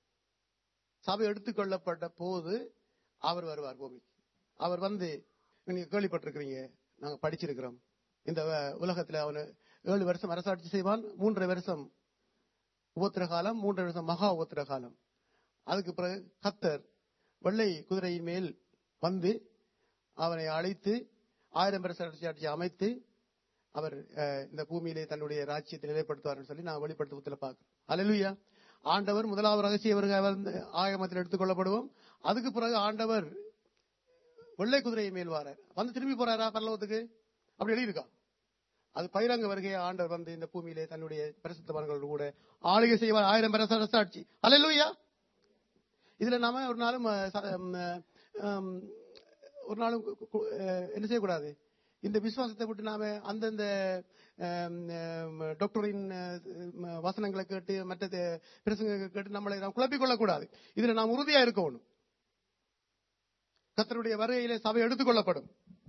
சபை எடுத்துக்கொள்ளப்பட்ட போது அவர் வருவார் பூமிக்கு அவர் வந்து நீங்க கேள்விப்பட்டிருக்கிறீங்க நாங்க படிச்சிருக்கிறோம் இந்த வ- உலகத்துல அவனு ஏழு வருஷம் அரசாட்சி செய்வான் மூன்றரை வருஷம் உபத்திர காலம் மூன்றரை வருஷம் மகா உபத்திர காலம் அதுக்கு பிறகு கத்தர் வெள்ளை குதிரையின் மேல் வந்து அவனை அழைத்து ஆயிரம் வருஷ அரசாட்சி அமைத்து அவர் அஹ், இந்த பூமியிலே தன்னுடைய ராஜ்யத்தை நிலைப்படுத்துவார்னு சொல்லி நான் வெளிப்படுத்த புத்தல பார்க்கிறோம் அல்லேலூயா ஆண்டவர் முதலாவது ரகசிய வருகை வந்து ஆகமத்தில் எடுத்துக்கொள்ளப்படுவோம் அதுக்கு பிறகு ஆண்டவர் வெள்ளை குதிரையை மேல் வாரார் வந்து திரும்பி போறாரா பரலோகத்துக்கு அப்படி எழுதியிருக்கா அது பயிரங்க வருகையை ஆண்டவர் வந்து இந்த பூமியிலே தன்னுடைய பரிசுத்தவான்களோடு கூட ஆளுகை செய்வார் ஆயிரம் வருஷ அரசாட்சி அல்லேலூயா இதுல நாம ஒரு நாளும் அஹ், ச- அம், அம், ஒரு நாளும் கு- கு- அஹ், என்ன செய்யக்கூடாது இந்த விசுவாசத்தை விட்டு நாம அந்தந்த அம், அம், டாக்டரின் அஹ், ம- வசனங்களை கேட்டு மற்ற தே- பிரசங்களை கேட்டு நம்மளை நாம் குழப்பிக் கொள்ளக்கூடாது இதுல நாம் உறுதியா இருக்கணும் கர்த்தருடைய வருகையிலே சபை எடுத்துக்கொள்ளப்படும்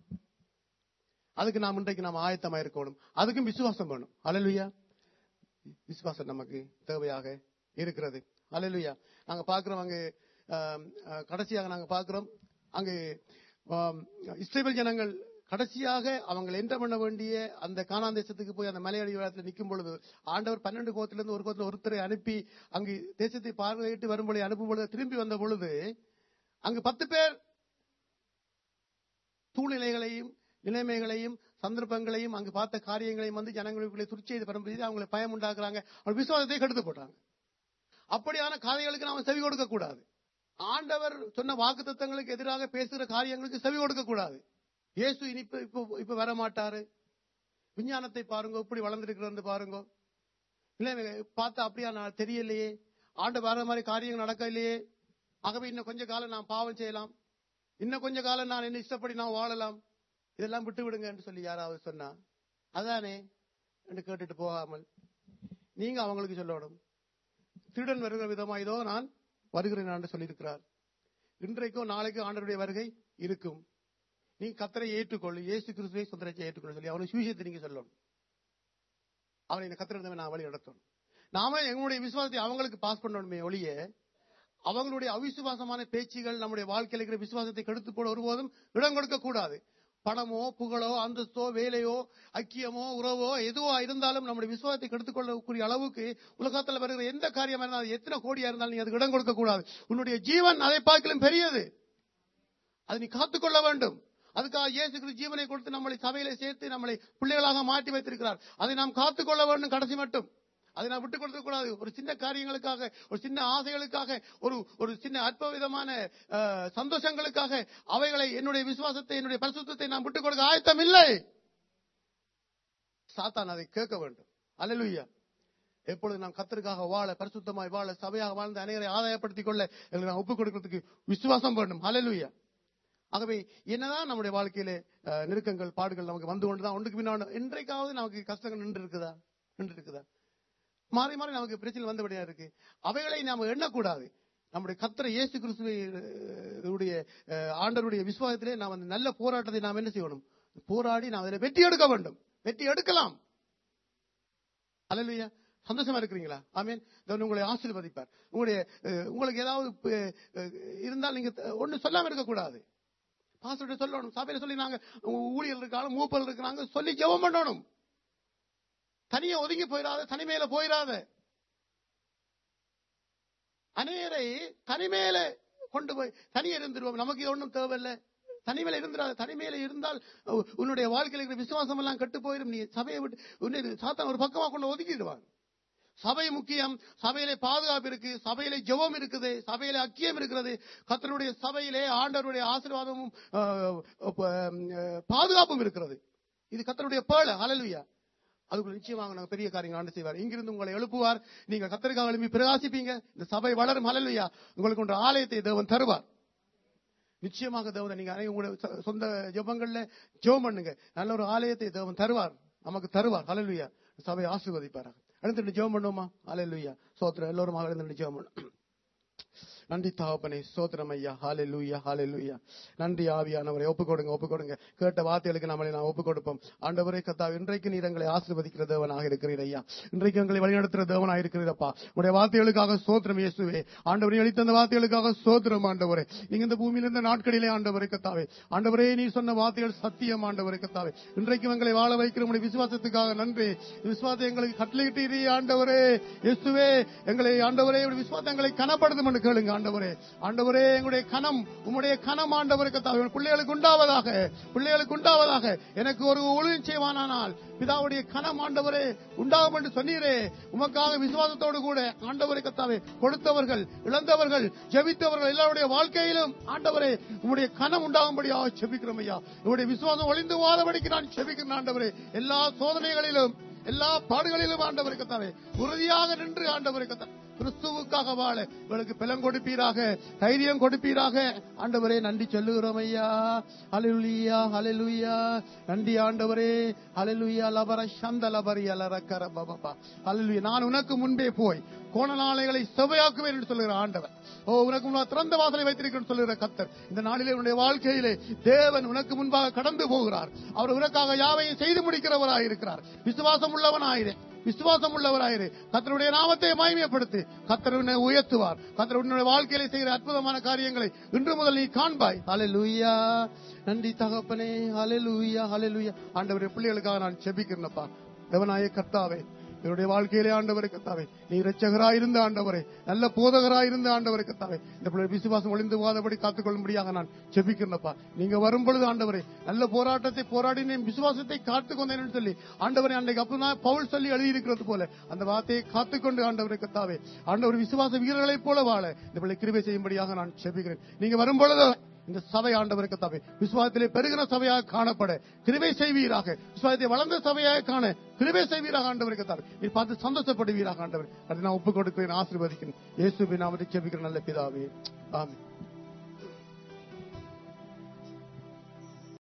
அதுக்கு நாம் இன்றைக்கு நாம் ஆயத்தமா இருக்கணும் அதுக்கும் விசுவாசம் வேணும் அலலுயா விசுவாசம் நமக்கு தேவையாக இருக்கிறது அலலுயா நாங்க பாக்குறோம் அங்கு ஆம், அஹ், கடைசியாக நாங்க பாக்குறோம் அங்கு ஆம், இஸ்ரேல் ஜனங்கள் கடைசியாக அவங்க என்ன பண்ண வேண்டிய அந்த கானான் தேசத்துக்கு போய் அந்த மலையடி விழாத்தில் நிற்கும் பொழுது ஆண்டவர் பன்னெண்டு கோத்திலிருந்து ஒரு கோத்துல ஒருத்தரை அனுப்பி அங்கு தேசத்தை பார்வையிட்டு வரும்பொழுது அனுப்பும் பொழுது திரும்பி வந்த பொழுது அங்கு பத்து பேர் சூழ்நிலைகளையும் நிலைமைகளையும் சந்தர்ப்பங்களையும் அங்கு பார்த்த காரியங்களையும் வந்து ஜனங்களுக்குள்ளே துர்ச்செய்து பரம்பரை அவங்களை பயம் உண்டாக்குறாங்க அவங்க விசுவாசத்தை கெடுத்து போட்டாங்க அப்படியான காரியங்களுக்கு நாம செவி கொடுக்க கூடாது ஆண்டவர் சொன்ன வாக்குத்தத்தங்களுக்கு எதிராக பேசுகிற காரியங்களுக்கு செவி கொடுக்க கூடாது இயேசு இனி இப்ப இப்ப இப்ப வர மாட்டாரு விஞ்ஞானத்தை பாருங்க இப்படி வளர்ந்திருக்கிறது பாருங்க இல்ல பார்த்தா அப்படியா நான் தெரியலையே ஆண்டு வர மாதிரி காரியங்கள் நடக்கலையே ஆகவே இன்னும் கொஞ்ச காலம் நான் பாவம் செய்யலாம் இன்னும் கொஞ்ச காலம் நான் என்ன இஷ்டப்படி நான் வாழலாம் இதெல்லாம் விட்டு விடுங்க என்று சொல்லி யாராவது சொன்னா அதானே என்று கேட்டுட்டு போகாமல் நீங்க அவங்களுக்கு சொல்லணும் திருடன் வருகிற விதமா இதோ நான் வருகிறேன் என்று சொல்லியிருக்கிறார் இன்றைக்கும் நாளைக்கும் ஆண்டவருடைய வருகை இருக்கும் நீ கத்தரை ஏற்றுக்கொள்ளு இயேசு கிறிஸ்துவை சொந்தரத்தை ஏற்றுக்கொள்ள சொல்லி அவனுக்கு சுவிசேஷத்தை நீங்க சொல்லணும் அவனை இந்த கத்திரத்தை நான் வழி நடத்தணும் நாம எங்களுடைய விசுவாசத்தை அவங்களுக்கு பாஸ் பண்ணணுமே ஒழிய அவங்களுடைய அவிசுவாசமான பேச்சுகள் நம்முடைய வாழ்க்கையில் இருக்கிற விசுவாசத்தை கெடுத்து போட ஒருபோதும் இடம் கொடுக்க கூடாது பணமோ புகழோ அந்தஸ்தோ வேலையோ ஐக்கியமோ உறவோ எதுவோ இருந்தாலும் நம்முடைய விசுவாசத்தை கெடுத்துக் கொள்ளக்கூடிய அளவுக்கு உலகத்தில் வருகிற எந்த காரியமா இருந்தாலும் அது எத்தனை கோடியா இருந்தாலும் நீ அதுக்கு இடம் கொடுக்க கூடாது உன்னுடைய ஜீவன் அதை பார்க்கலும் பெரியது அதை நீ காத்துக்கொள்ள வேண்டும் அதுக்காக இயேசு கிறிஸ்து ஜீவனை கொடுத்து நம்மளை சபையில சேர்த்து நம்மளை பிள்ளைகளாக மாற்றி வைத்திருக்கிறார் அதை நாம் காத்துக்கொள்ள வேண்டும் கடைசி மட்டும் அதை நான் விட்டுக் கொடுக்க கூடாது ஒரு சின்ன காரியங்களுக்காக ஒரு சின்ன ஆசைகளுக்காக ஒரு ஒரு சின்ன அற்ப விதமான அஹ், சந்தோஷங்களுக்காக அவைகளை என்னுடைய விசுவாசத்தை என்னுடைய பரிசுத்தத்தை நான் விட்டுக் கொடுக்க ஆயத்தம் இல்லை சாத்தான் அதை கேட்க வேண்டும் அல்லேலூயா எப்பொழுது நாம் கத்தருக்காக வாழ பரிசுத்தமாய் வாழ சபையாக வாழ்ந்த அனைவரை ஆதாயப்படுத்திக் கொள்ள எங்களுக்கு நான் ஒப்புக் கொடுக்கிறதுக்கு விசுவாசம் வேண்டும் அல்லேலூயா ஆகவே என்னதான் நம்முடைய வாழ்க்கையிலே அஹ், நெருக்கங்கள் பாடுகள் நமக்கு வந்து கொண்டுதான் ஒன்றுக்கு பின்னாடி இன்றைக்காவது நமக்கு கஷ்டங்கள் நின்று இருக்குதா நின்று இருக்குதா மாறி மாறி நமக்கு பிரச்சனை வந்தபடியா இருக்கு அவைகளை நாம எண்ணக்கூடாது நம்முடைய கத்தரை இயேசு கிறிஸ்துவை அஹ், உடைய அஹ், ஆண்டவருடைய விசுவாசத்திலே நாம் அந்த நல்ல போராட்டத்தை நாம் என்ன செய்யணும் போராடி நாம் அதில் வெற்றி எடுக்க வேண்டும் வெற்றி எடுக்கலாம் அல்லையா சந்தோஷமா இருக்கிறீங்களா ஆமீன் தேவன் உங்களை ஆசீர்வதிப்பார் உங்களுடைய அஹ், உங்களுக்கு ஏதாவது அஹ், அஹ், இருந்தால் நீங்க ஒண்ணு சொல்லாம இருக்கக்கூடாது பாஸ்டர் சொல்லணும் சபையில சொல்லி நாங்க ஊழியர் இருக்காங்க மூப்பர் இருக்கிறாங்க சொல்லி ஜெபம் பண்ணணும் தனியா ஒதுங்கி போயிடாத தனிமையில போயிடாத அநேரை தனிமையில கொண்டு போய் தனியே இருந்துருவோம் நமக்கு இது ஒண்ணும் தேவையில்லை தனிமையில இருந்துடாத தனிமையில இருந்தால் உ- உன்னுடைய வாழ்க்கையில் இருக்கிற விசுவாசம் எல்லாம் கெட்டு போயிடும் நீ சபையை விட்டு உன்னை சாத்தான் ஒரு பக்கமா கொண்டு ஒதுக்கிடுவான் சபை முக்கியம் சபையிலே பாதுகாப்பு இருக்கு சபையிலே ஜெபம் இருக்குது சபையிலே அக்கியம் இருக்கிறது கர்த்தருடைய சபையிலே ஆண்டவருடைய ஆசீர்வாதமும் அஹ், அஹ், பாதுகாப்பும் இருக்கிறது இது கர்த்தருடைய பேழ ஹalleluya அதுக்குள்ள நிச்சயமாக நாங்க பெரிய காரியங்கள் ஆண்டு செய்வார் இங்கிருந்து உங்களை எழுப்புவார் நீங்க கத்தருக்காக எழுப்பி பிரகாசிப்பீங்க இந்த சபை வளரும் ஹalleluya உங்களுக்கு ஒரு ஆலயத்தை தேவன் தருவார் நிச்சயமாக தேவன் நீங்க அனைவரும் உங்களுடைய சொ- சொந்த ஜெபங்கள்ல ஜெபம் பண்ணுங்க நல்ல ஒரு ஆலயத்தை தேவன் தருவார் நமக்கு தருவார் ஹalleluya சபை ஆசீர்வதிப்பாராக எழுந்துட்டு ஜெபம் பண்ணுவோமா ஹalleluya சோத்திரம் எல்லோரும் எழுந்துட்டு ஜெபம் பண்ணும் நன்றி தாப்பனே சோத்திரம் ஐயா ஹalleluya ஹalleluya நன்றி ஆவியானவரை ஒப்பு கொடுங்க ஒப்பு கொடுங்க கேட்ட வார்த்தைகளுக்கு நம்மளை நான் ஒப்பு கொடுப்போம் ஆண்டவரே கத்தா இன்றைக்கு நீர் எங்களை ஆசீர்வதிக்கிற தேவனாக இருக்கிறீர் ஐயா இன்றைக்கு எங்களை வழிநடத்துகிற தேவனாக இருக்கிறீரப்பா உடைய வார்த்தைகளுக்காக சோத்திரம் இயேசுவே ஆண்டவரே அளித்த அந்த வார்த்தைகளுக்காக சோத்திரம் ஆண்டவரே நீங்க இந்த பூமியில் இருந்த நாட்களிலே ஆண்டவரை கத்தாவே ஆண்டவரே நீ சொன்ன வார்த்தைகள் சத்தியம் ஆண்டவரை கத்தாவே இன்றைக்கு எங்களை வாழ வைக்கிற உடைய விசுவாசத்துக்காக நன்றி விசுவாசத்தை எங்களுக்கு கட்டளையிட்டீரே ஆண்டவரே இயேசுவே எங்களை ஆண்டவரே உடைய விசுவாசத்தை எங்களை கனப்படுத்தும் என்று கேளுங்க ஆண்டவரே ஆண்டவரே எங்களுடைய கனம் உம்முடைய கனம் ஆண்டவரை கத்தாவே பிள்ளைகளுக்கு உண்டாவதாக பிள்ளைகளுக்கு உண்டாவதாக எனக்கு ஒரு ஒழுங்கு செய்வானானால் பிதாவுடைய கனம் ஆண்டவரே உண்டாகும் என்று சொன்னீரே உமக்காக விசுவாசத்தோடு கூட ஆண்டவரை கத்தாவே கொடுத்தவர்கள் இழந்தவர்கள் ஜெபித்தவர்கள் எல்லாருடைய வாழ்க்கையிலும் ஆண்டவரே உம்முடைய கனம் உண்டாகும்படியாக செபிக்கிறோம் ஐயா உங்களுடைய விசுவாசம் ஒளிந்து வாதபடிக்கு நான் செபிக்கிறேன் ஆண்டவரே எல்லா சோதனைகளிலும் எல்லா பாடுகளிலும் ஆண்டவரை கத்தாவே உறுதியாக நின்று ஆண்டவரை கத்தா கிறிஸ்துவுக்காக வாழ இவளுக்கு பலம் கொடுப்பீராக தைரியம் கொடுப்பீராக ஆண்டவரே நன்றி சொல்லுகிறோம் ஐயா ஹalleluya ஹalleluya நன்றி ஆண்டவரே ஹalleluya லபர சந்த லபரி அலரக்கர பபபா ஹalleluya நான் உனக்கு முன்பே போய் கோணலாலைகளை செவையாக்குவேன் என்று சொல்லுகிற ஆண்டவர் ஓ உனக்கு முன்பாக திறந்த வாசலை வைத்திருக்கிறேன் சொல்லுகிற கத்தர் இந்த நாளிலே உன்னுடைய வாழ்க்கையிலே தேவன் உனக்கு முன்பாக கடந்து போகிறார் அவர் உனக்காக யாவையும் செய்து முடிக்கிறவராய் இருக்கிறார் விசுவாசம் உள்ளவனாயிரே விசுவாசம் உள்ளவராயிரு கத்தருடைய நாமத்தை மகிமைப்படுத்து கத்தர் உன்னை உயர்த்துவார் கத்தர் உன்னுடைய வாழ்க்கையில செய்கிற அற்புதமான காரியங்களை இன்று முதல் நீ காண்பாய் ஹalleluya நன்றி தகப்பனே ஹalleluya ஹalleluya ஆண்டவரே பிள்ளைகளுக்காக நான் செபிக்கிறேனப்பா தேவனாய கர்த்தாவே என்னுடைய வாழ்க்கையிலே ஆண்டவரை கத்தாவே நீ இரட்சகராயிருந்த ஆண்டவரே நல்ல போதகராயிருந்த ஆண்டவரை கத்தாவே இந்த பிள்ளை விசுவாசம் ஒளிந்து போகாதபடி காத்துக்கொள்ளும்படியாக நான் செபிக்கிறேனப்பா நீங்க வரும் பொழுது ஆண்டவரே நல்ல போராட்டத்தை போராடினேன் விசுவாசத்தை காத்துக்கொண்டேன் சொல்லி ஆண்டவரை அன்றைக்கு அப்பதான் பவுல் சொல்லி எழுதியிருக்கிறது போல அந்த வார்த்தையை காத்துக்கொண்டு ஆண்டவரை கத்தாவே ஆண்டவர் விசுவாச வீரர்களைப் போல வாழ இந்த பிள்ளை கிருபை செய்யும்படியாக நான் செபிக்கிறேன் நீங்க வரும் பொழுது இந்த சபை ஆண்டவருக்கு தவை விசுவாசத்திலே பெருகிற சபையாக காணப்பட கிருபை செய்வீராக விசுவாசத்தை வளர்ந்த சபையாக காண கிருபை செய்வீராக ஆண்டவருக்கு தவை நீ பார்த்து சந்தோஷப்படுவீராக ஆண்டவர் அதை நான் ஒப்புக் கொடுக்கிறேன் ஆசீர்வதிக்கிறேன் இயேசுவின் நாமத்தை செபிக்கிற நல்ல பிதாவே ஆமென்